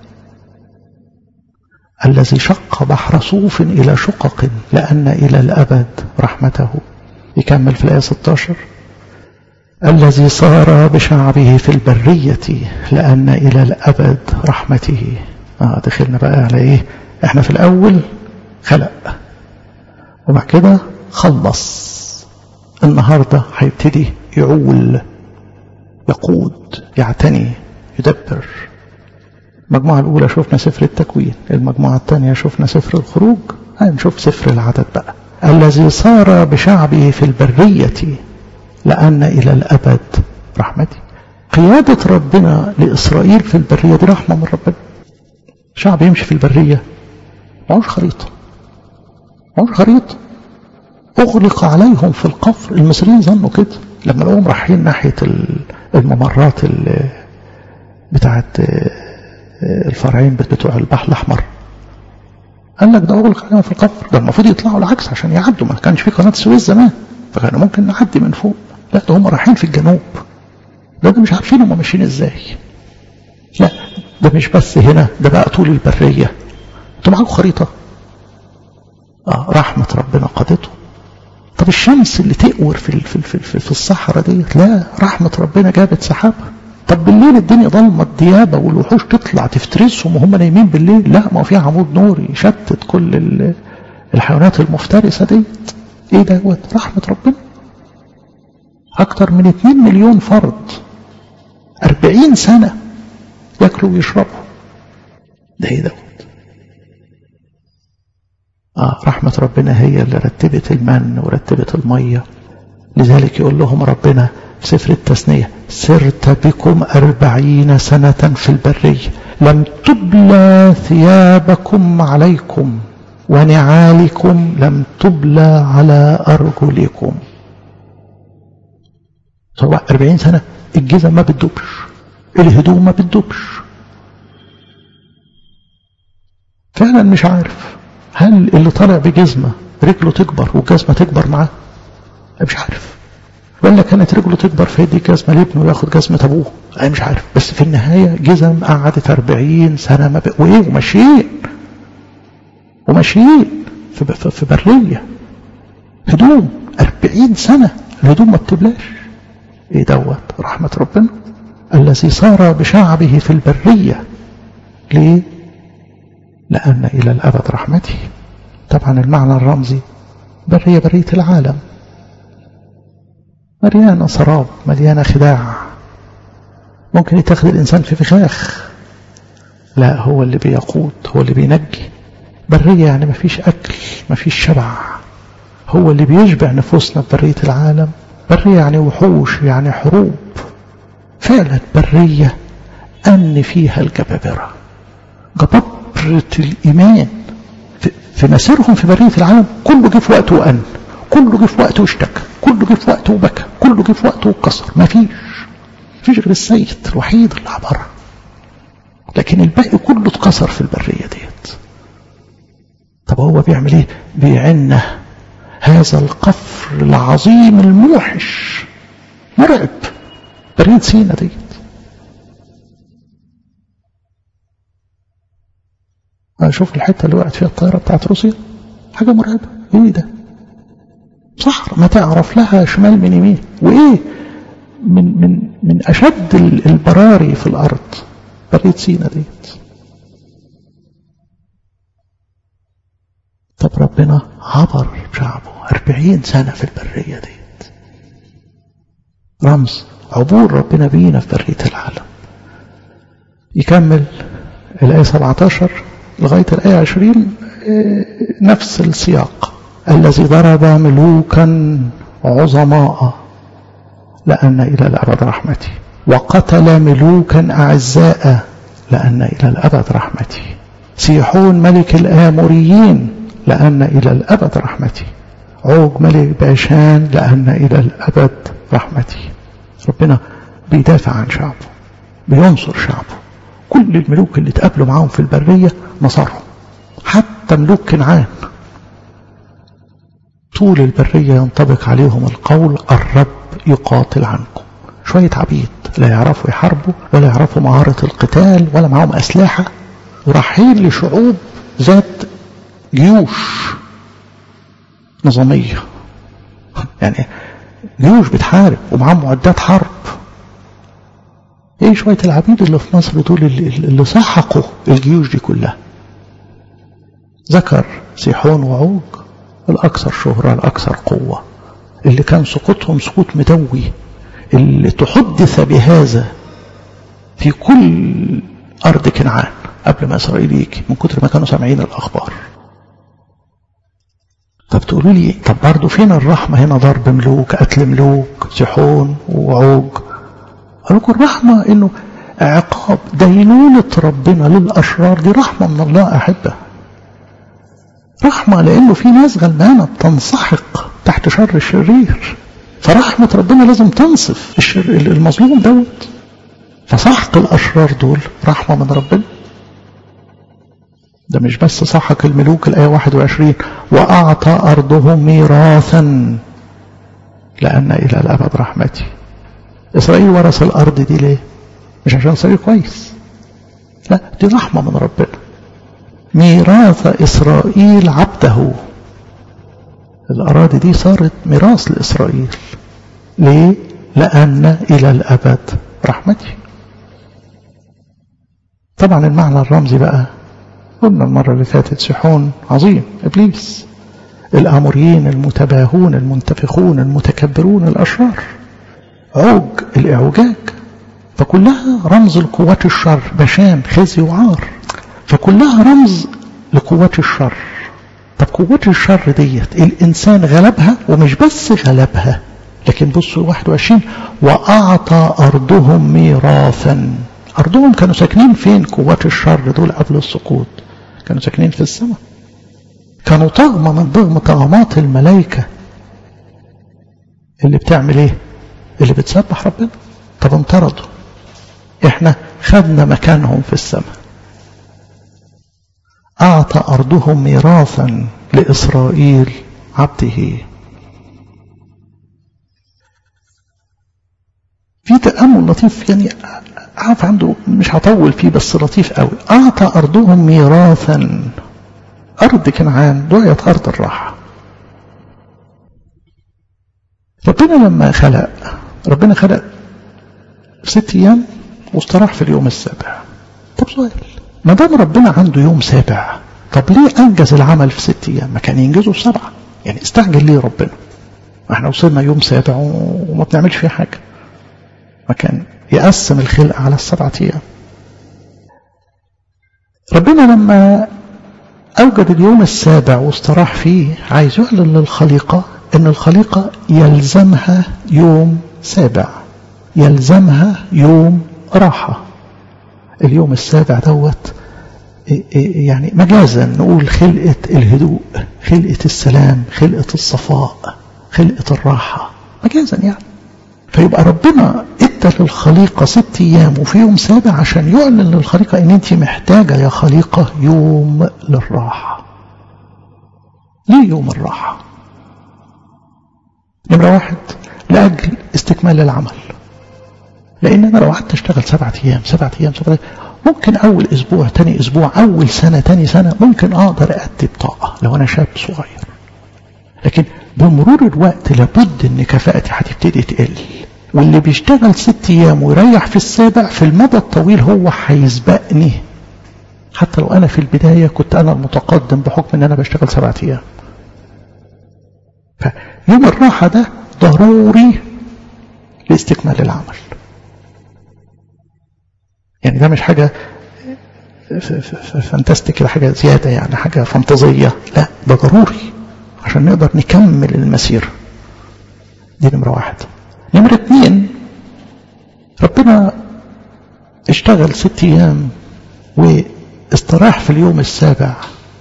الذي شق بحر صوف إلى شقق لأن إلى الأبد رحمته يكمل في الآية 16 الذي صار بشعبه في البرية لأن إلى الأبد رحمته آه دخلنا بقى على إيه إحنا في الأول خلق وبعد كده خلص النهاردة هيبتدي يعول يقود يعتني يدبر المجموعة الأولى شفنا سفر التكوين المجموعة الثانية شفنا سفر الخروج هنشوف سفر العدد بقى الذي صار بشعبه في البرية لأن إلى الأبد رحمتي قيادة ربنا لإسرائيل في البرية دي رحمة من ربنا شعب يمشي في البرية معوش خريطة معوش خريطة أغلق عليهم في القفر المصريين ظنوا كده لما لقوهم رايحين ناحية الممرات بتاعت الفرعين بتوع البحر الأحمر قال لك ده أغلق عليهم في القفر ده المفروض يطلعوا العكس عشان يعدوا ما كانش في قناة السويس زمان فكانوا ممكن نعدي من فوق لا ده هم رايحين في الجنوب ده, ده مش عارفين هم ماشيين ازاي لا ده مش بس هنا ده بقى طول البرية انتوا معاكم خريطة اه رحمة ربنا قادته طب الشمس اللي تقور في في في, في الصحراء ديت لا رحمة ربنا جابت سحابها طب بالليل الدنيا ضلمة الديابة والوحوش تطلع تفترسهم وهم نايمين بالليل لا ما هو في عمود نور يشتت كل الحيوانات المفترسة ديت ايه دوت رحمة ربنا اكتر من 2 مليون فرد 40 سنة ياكلوا ويشربوا ده ايه دوت آه رحمة ربنا هي اللي رتبت المن ورتبت المية لذلك يقول لهم ربنا في سفر التثنية سرت بكم أربعين سنة في البرية لم تبلى ثيابكم عليكم ونعالكم لم تبلى على أرجلكم سواء أربعين سنة الجزم ما بتدوبش الهدوم ما بتدوبش فعلا مش عارف هل اللي طالع بجزمة رجله تكبر والجزمة تكبر معاه مش عارف ولا كانت رجله تكبر فيدي جزمة لابنه وياخد جزمة أبوه أنا مش عارف بس في النهاية جزم قعدت أربعين سنة ما بق... وإيه وماشيين وماشيين في, ب... في برية هدوم أربعين سنة الهدوم ما بتبلاش إيه دوت رحمة ربنا الذي صار بشعبه في البرية ليه لأن إلى الأبد رحمته طبعا المعنى الرمزي برية برية العالم مليانة سراب مليانة خداع ممكن يتاخد الإنسان في فخاخ لا هو اللي بيقود هو اللي بينجي برية يعني ما فيش أكل ما فيش شبع هو اللي بيشبع نفوسنا ببرية العالم برية يعني وحوش يعني حروب فعلا برية أن فيها الجبابرة جبابرة الإيمان في مسيرهم في برية العالم كله جه في وقته وأن كله جه في وقته واشتكى كله جه في وقته وبكى كله جه في وقته وكسر ما فيش فيش غير السيد الوحيد اللي عبر لكن الباقي كله اتكسر في البرية ديت طب هو بيعمل ايه بيعنه هذا القفر العظيم الموحش مرعب برية سينا ديت شوف الحتة اللي وقعت فيها الطائرة بتاعت روسيا حاجة مرعبة ايه ده صحراء ما تعرف لها شمال من يمين وايه من من من اشد البراري في الارض برية سينا ديت طب ربنا عبر شعبه أربعين سنة في البرية ديت رمز عبور ربنا بينا في برية العالم يكمل الآية 17 لغاية الآية 20 نفس السياق الذي ضرب ملوكا عظماء لأن إلى الأبد رحمتي وقتل ملوكا أعزاء لأن إلى الأبد رحمتي سيحون ملك الآموريين لأن إلى الأبد رحمتي عوج ملك باشان لأن إلى الأبد رحمتي ربنا بيدافع عن شعبه بينصر شعبه كل الملوك اللي اتقابلوا معاهم في البرية نصرهم حتى ملوك كنعان طول البرية ينطبق عليهم القول الرب يقاتل عنكم شوية عبيد لا يعرفوا يحاربوا ولا يعرفوا مهارة القتال ولا معهم أسلحة ورايحين لشعوب ذات جيوش نظامية يعني جيوش بتحارب ومعاهم معدات حرب ايه شوية العبيد اللي في مصر دول اللي, اللي سحقوا الجيوش دي كلها ذكر سيحون وعوج الأكثر شهرة الأكثر قوة اللي كان سقوطهم سقوط مدوي اللي تحدث بهذا في كل أرض كنعان قبل ما إسرائيل يجي من كتر ما كانوا سامعين الأخبار طب تقولوا لي طب برضه فين الرحمة هنا ضرب ملوك قتل ملوك سحون وعوج أقول لكم الرحمة إنه عقاب دينونة ربنا للأشرار دي رحمة من الله أحبة رحمة لأنه في ناس غلبانة بتنسحق تحت شر الشرير فرحمة ربنا لازم تنصف الشر المظلوم دوت فسحق الأشرار دول رحمة من ربنا ده مش بس سحق الملوك الآية 21 وأعطى أرضهم ميراثا لأن إلى الأبد رحمتي إسرائيل ورث الأرض دي ليه مش عشان إسرائيل كويس لا دي رحمة من ربنا ميراث إسرائيل عبده الأراضي دي صارت ميراث لإسرائيل ليه؟ لأن إلى الأبد رحمتي طبعا المعنى الرمزي بقى قلنا المرة اللي فاتت سحون عظيم إبليس الآموريين المتباهون المنتفخون المتكبرون الأشرار عوج الإعوجاج فكلها رمز لقوات الشر بشان خزي وعار فكلها رمز لقوات الشر طب قوات الشر ديت الإنسان غلبها ومش بس غلبها لكن بصوا 21 وأعطى أرضهم ميراثا أرضهم كانوا ساكنين فين قوات الشر دول قبل السقوط كانوا ساكنين في السماء كانوا طغمة من ضغم طغمات الملائكة اللي بتعمل ايه اللي بتسبح ربنا طب انطردوا احنا خدنا مكانهم في السماء أعطى أرضهم ميراثا لإسرائيل عبده في تأمل لطيف يعني عارف عنده مش هطول فيه بس لطيف قوي أعطى أرضهم ميراثا أرض كنعان دعيت أرض الراحة ربنا لما خلق ربنا خلق ست أيام واستراح في اليوم السابع طب سؤال ما دام ربنا عنده يوم سابع طب ليه أنجز العمل في ست أيام ما كان ينجزه في سبعة يعني استعجل ليه ربنا احنا وصلنا يوم سابع وما بنعملش فيه حاجة ما كان يقسم الخلق على السبعة أيام ربنا لما أوجد اليوم السابع واستراح فيه عايز يعلن للخليقة أن الخليقة يلزمها يوم سابع يلزمها يوم راحة اليوم السابع دوت يعني مجازا نقول خلقة الهدوء خلقة السلام خلقة الصفاء خلقة الراحة مجازا يعني فيبقى ربنا ادى للخليقة ست ايام وفي يوم سابع عشان يعلن للخليقة ان انت محتاجة يا خليقة يوم للراحة ليه يوم الراحة نمرة واحد لأجل استكمال العمل لأن أنا لو قعدت أشتغل سبعة أيام سبعة أيام سبعة أيام ممكن أول أسبوع تاني أسبوع أول سنة تاني سنة ممكن أقدر أدي بطاقة لو أنا شاب صغير لكن بمرور الوقت لابد ان كفاءتي هتبتدي تقل واللي بيشتغل ست ايام ويريح في السابع في المدى الطويل هو هيسبقني حتى لو انا في البدايه كنت انا المتقدم بحكم ان انا بشتغل سبعة ايام فيوم الراحه ده ضروري لاستكمال العمل يعني ده مش حاجه فانتستيك كده حاجه زياده يعني حاجه فانتازيه لا ده ضروري عشان نقدر نكمل المسيره دي نمره واحد نمرة اتنين ربنا اشتغل ست ايام واستراح في اليوم السابع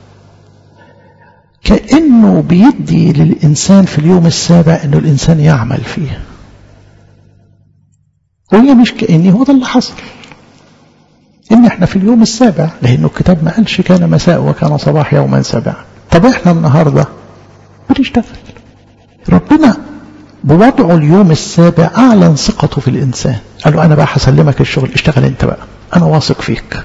كأنه بيدي للإنسان في اليوم السابع أنه الإنسان يعمل فيه وهي مش كأني هو ده اللي حصل إن إحنا في اليوم السابع لأنه الكتاب ما قالش كان مساء وكان صباح يوما سابعا طب إحنا النهاردة بنشتغل ربنا بوضعه اليوم السابع أعلن ثقته في الإنسان قال له أنا بقى هسلمك الشغل اشتغل أنت بقى أنا واثق فيك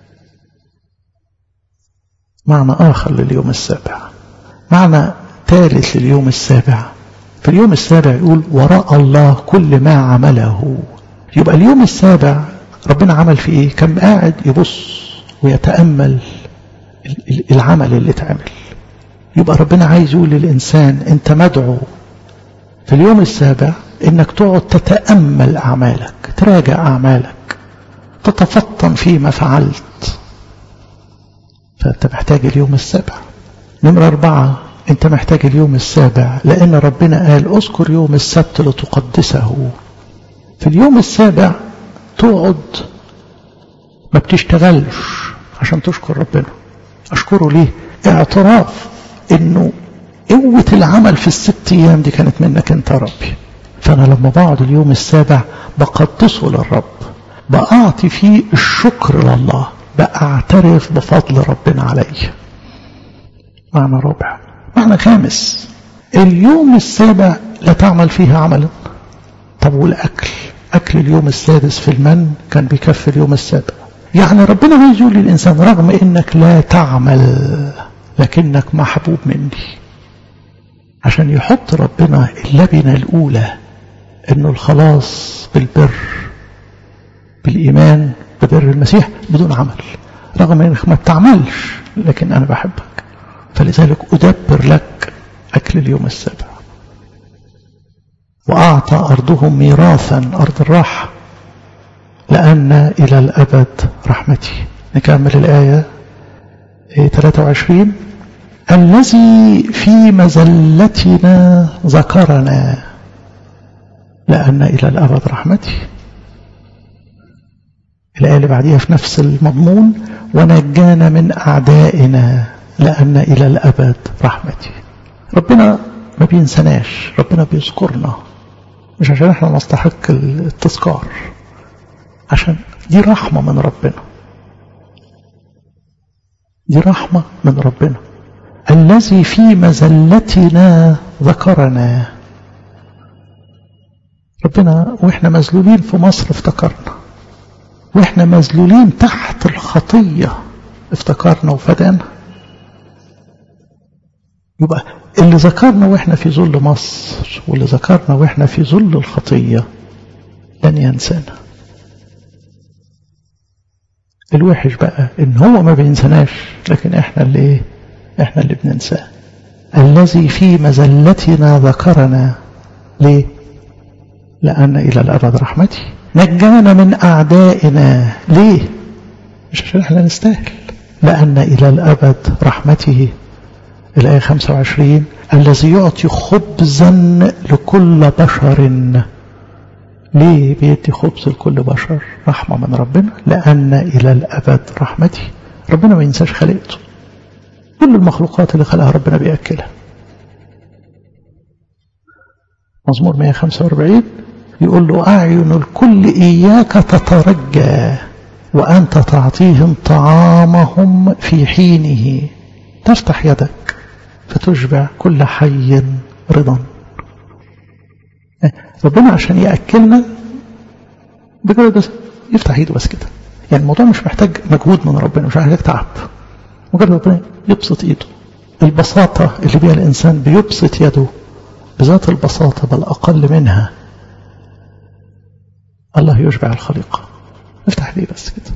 معنى آخر لليوم السابع معنى ثالث لليوم السابع في اليوم السابع يقول وراء الله كل ما عمله يبقى اليوم السابع ربنا عمل فيه ايه كان قاعد يبص ويتأمل العمل اللي اتعمل يبقى ربنا عايز يقول للإنسان انت مدعو في اليوم السابع انك تقعد تتأمل أعمالك تراجع أعمالك تتفطن فيما فعلت فأنت محتاج اليوم السابع نمرة أربعة أنت محتاج اليوم السابع لأن ربنا قال أذكر يوم السبت لتقدسه في اليوم السابع تقعد ما بتشتغلش عشان تشكر ربنا أشكره ليه اعتراف إنه قوة العمل في الست أيام دي كانت منك أنت يا ربي فأنا لما بقعد اليوم السابع بقدسه للرب بأعطي فيه الشكر لله بأعترف بفضل ربنا علي معنى رابع معنى خامس اليوم السابع لا تعمل فيه عملا طب والأكل أكل اليوم السادس في المن كان بيكفي اليوم السابع يعني ربنا عايز يقول للإنسان رغم إنك لا تعمل لكنك محبوب مني عشان يحط ربنا اللبنة الأولى إنه الخلاص بالبر بالإيمان ببر المسيح بدون عمل رغم إنك ما بتعملش لكن أنا بحبك فلذلك أدبر لك أكل اليوم السابع وأعطى أرضهم ميراثا أرض الراحة لأن إلى الأبد رحمتي نكمل الآية 23 الذي في مزلتنا ذكرنا لأن إلى الأبد رحمتي الآية اللي بعديها في نفس المضمون ونجانا من أعدائنا لأن إلى الأبد رحمتي ربنا ما بينسناش ربنا بيذكرنا مش عشان احنا نستحق التذكار عشان دي رحمة من ربنا دي رحمة من ربنا الذي في مزلتنا ذكرنا ربنا واحنا مذلولين في مصر افتكرنا واحنا مذلولين تحت الخطية افتكرنا وفدانا يبقى اللي ذكرنا واحنا في ظل مصر واللي ذكرنا واحنا في ظل الخطية لن ينسانا الوحش بقى ان هو ما بينسناش لكن احنا اللي ايه احنا اللي بننساه الذي في مزلتنا ذكرنا ليه لأن إلى الأبد رحمتي نجانا من أعدائنا ليه مش عشان احنا نستاهل لأن إلى الأبد رحمته الآية 25 الذي يعطي خبزا لكل بشر ليه بيدي خبز لكل بشر رحمة من ربنا لأن إلى الأبد رحمتي ربنا ما ينساش خلقته كل المخلوقات اللي خلقها ربنا بيأكلها مزمور 145 يقول له أعين الكل إياك تترجى وأنت تعطيهم طعامهم في حينه تفتح يدك فتشبع كل حي رضا ربنا عشان يأكلنا بجد بس يفتح ايده بس كده يعني الموضوع مش محتاج مجهود من ربنا مش محتاج تعب مجرد ربنا يبسط ايده البساطة اللي بيها الإنسان بيبسط يده بذات البساطة بل أقل منها الله يشبع الخليقة افتح لي بس كده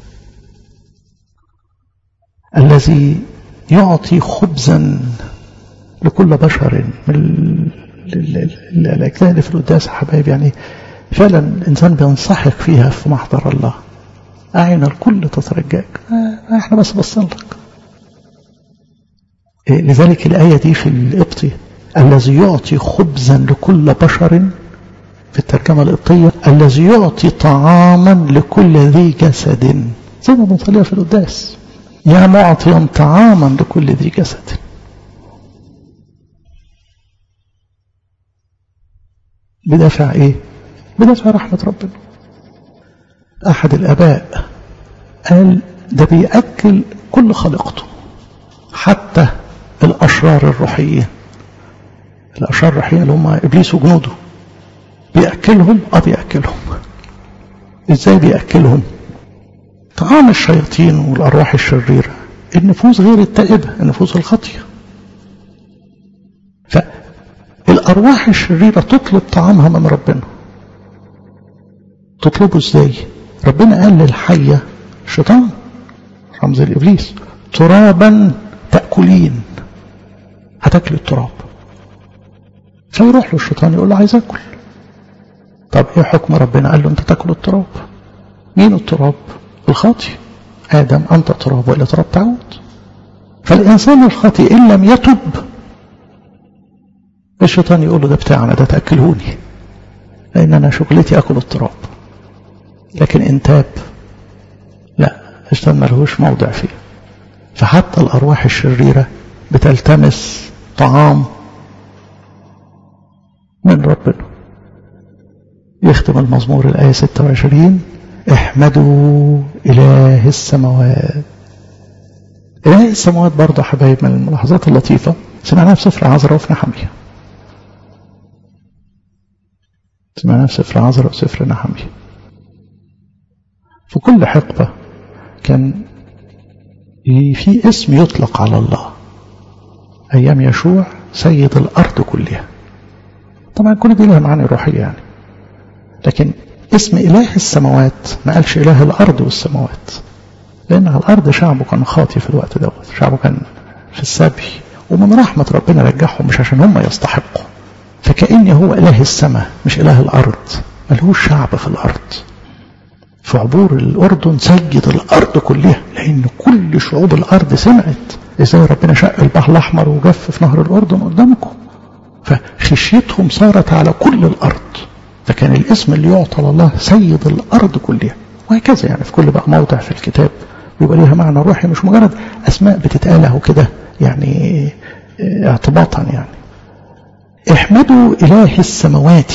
الذي يعطي خبزا لكل بشر من الأجزاء اللي في القداس حبايب يعني فعلا الإنسان بينصحك فيها في محضر الله أعين الكل تترجاك آه احنا بس بصين لك إيه لذلك الآية دي في القبطي الذي يعطي خبزا لكل بشر في الترجمة القبطية الذي يعطي طعاما لكل ذي جسد زي ما بنصليها في القداس يا معطيا طعاما لكل ذي جسد بدافع ايه بدافع رحمة ربنا احد الاباء قال ده بيأكل كل خليقته حتى الاشرار الروحيين الاشرار الروحيين اللي هم ابليس وجنوده بيأكلهم اه بيأكلهم ازاي بيأكلهم طعام الشياطين والارواح الشريره النفوس غير التائبه النفوس الخاطيه فالارواح الشريره تطلب طعامها من ربنا تطلبه ازاي ربنا قال للحيه الشيطان رمز الابليس ترابا تاكلين هتاكل التراب فيروح له الشيطان يقول له عايز اكل طب ايه حكم ربنا قال له انت تاكل التراب مين التراب الخاطي آدم أنت تراب وإلى تراب تعود فالإنسان الخاطي إن لم يتب الشيطان يقول له ده بتاعنا ده تأكلهوني لأن أنا شغلتي أكل التراب لكن إن تاب لا الشيطان ملهوش موضع فيه فحتى الأرواح الشريرة بتلتمس طعام من ربنا يختم المزمور الآية 26 احمدوا إله السماوات إله السماوات برضه حبايب من الملاحظات اللطيفة سمعناها في سفر عذراء وفي نحمية سمعناها في سفر عذراء وسفر نحمية في كل حقبة كان في اسم يطلق على الله أيام يشوع سيد الأرض كلها طبعا كل دي لها معاني روحية يعني لكن اسم إله السماوات ما قالش إله الأرض والسماوات لأن على الأرض شعبه كان خاطي في الوقت دوت شعبه كان في السبي ومن رحمة ربنا رجعهم مش عشان هم يستحقوا فكأني هو إله السماء مش إله الأرض ملهوش شعب في الأرض في عبور الأردن سيد الأرض كلها لأن كل شعوب الأرض سمعت إزاي ربنا شق البحر الأحمر وجف في نهر الأردن قدامكم فخشيتهم صارت على كل الأرض فكان الاسم اللي يعطى لله سيد الأرض كلها وهكذا يعني في كل بقى موضع في الكتاب بيبقى ليها معنى روحي مش مجرد أسماء بتتقال اهو كده يعني اعتباطا يعني احمدوا إله السماوات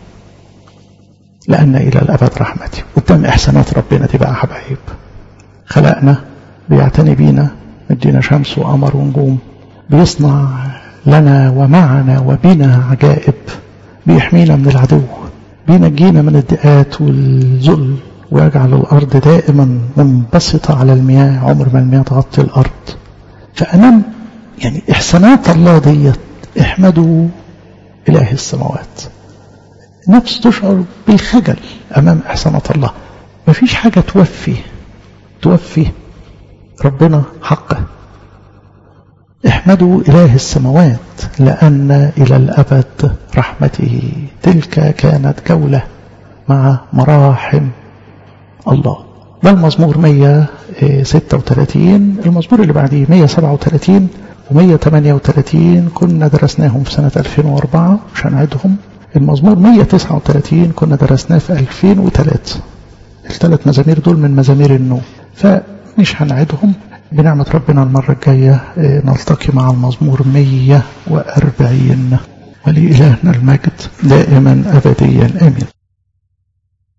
لأن إلى الأبد رحمتي قدام إحسانات ربنا دي بقى حبايب خلقنا بيعتني بينا مدينا شمس وقمر ونجوم بيصنع لنا ومعنا وبنا عجائب بيحمينا من العدو بينجينا من الضيقات والذل ويجعل الأرض دائما منبسطة على المياه عمر ما المياه تغطي الأرض فأمام يعني إحسانات الله ديت احمدوا إله السماوات نفس تشعر بالخجل أمام إحسانات الله مفيش حاجة توفي توفي ربنا حقه احمدوا إله السماوات لأن إلى الأبد رحمته تلك كانت جولة مع مراحم الله ده المزمور 136 المزمور اللي بعديه 137 و138 كنا درسناهم في سنة 2004 مش هنعدهم المزمور 139 كنا درسناه في 2003 الثلاث مزامير دول من مزامير النوم فمش هنعدهم بنعمة ربنا المرة الجاية نلتقي مع المزمور 140 ولإلهنا المجد دائما أبديا آمين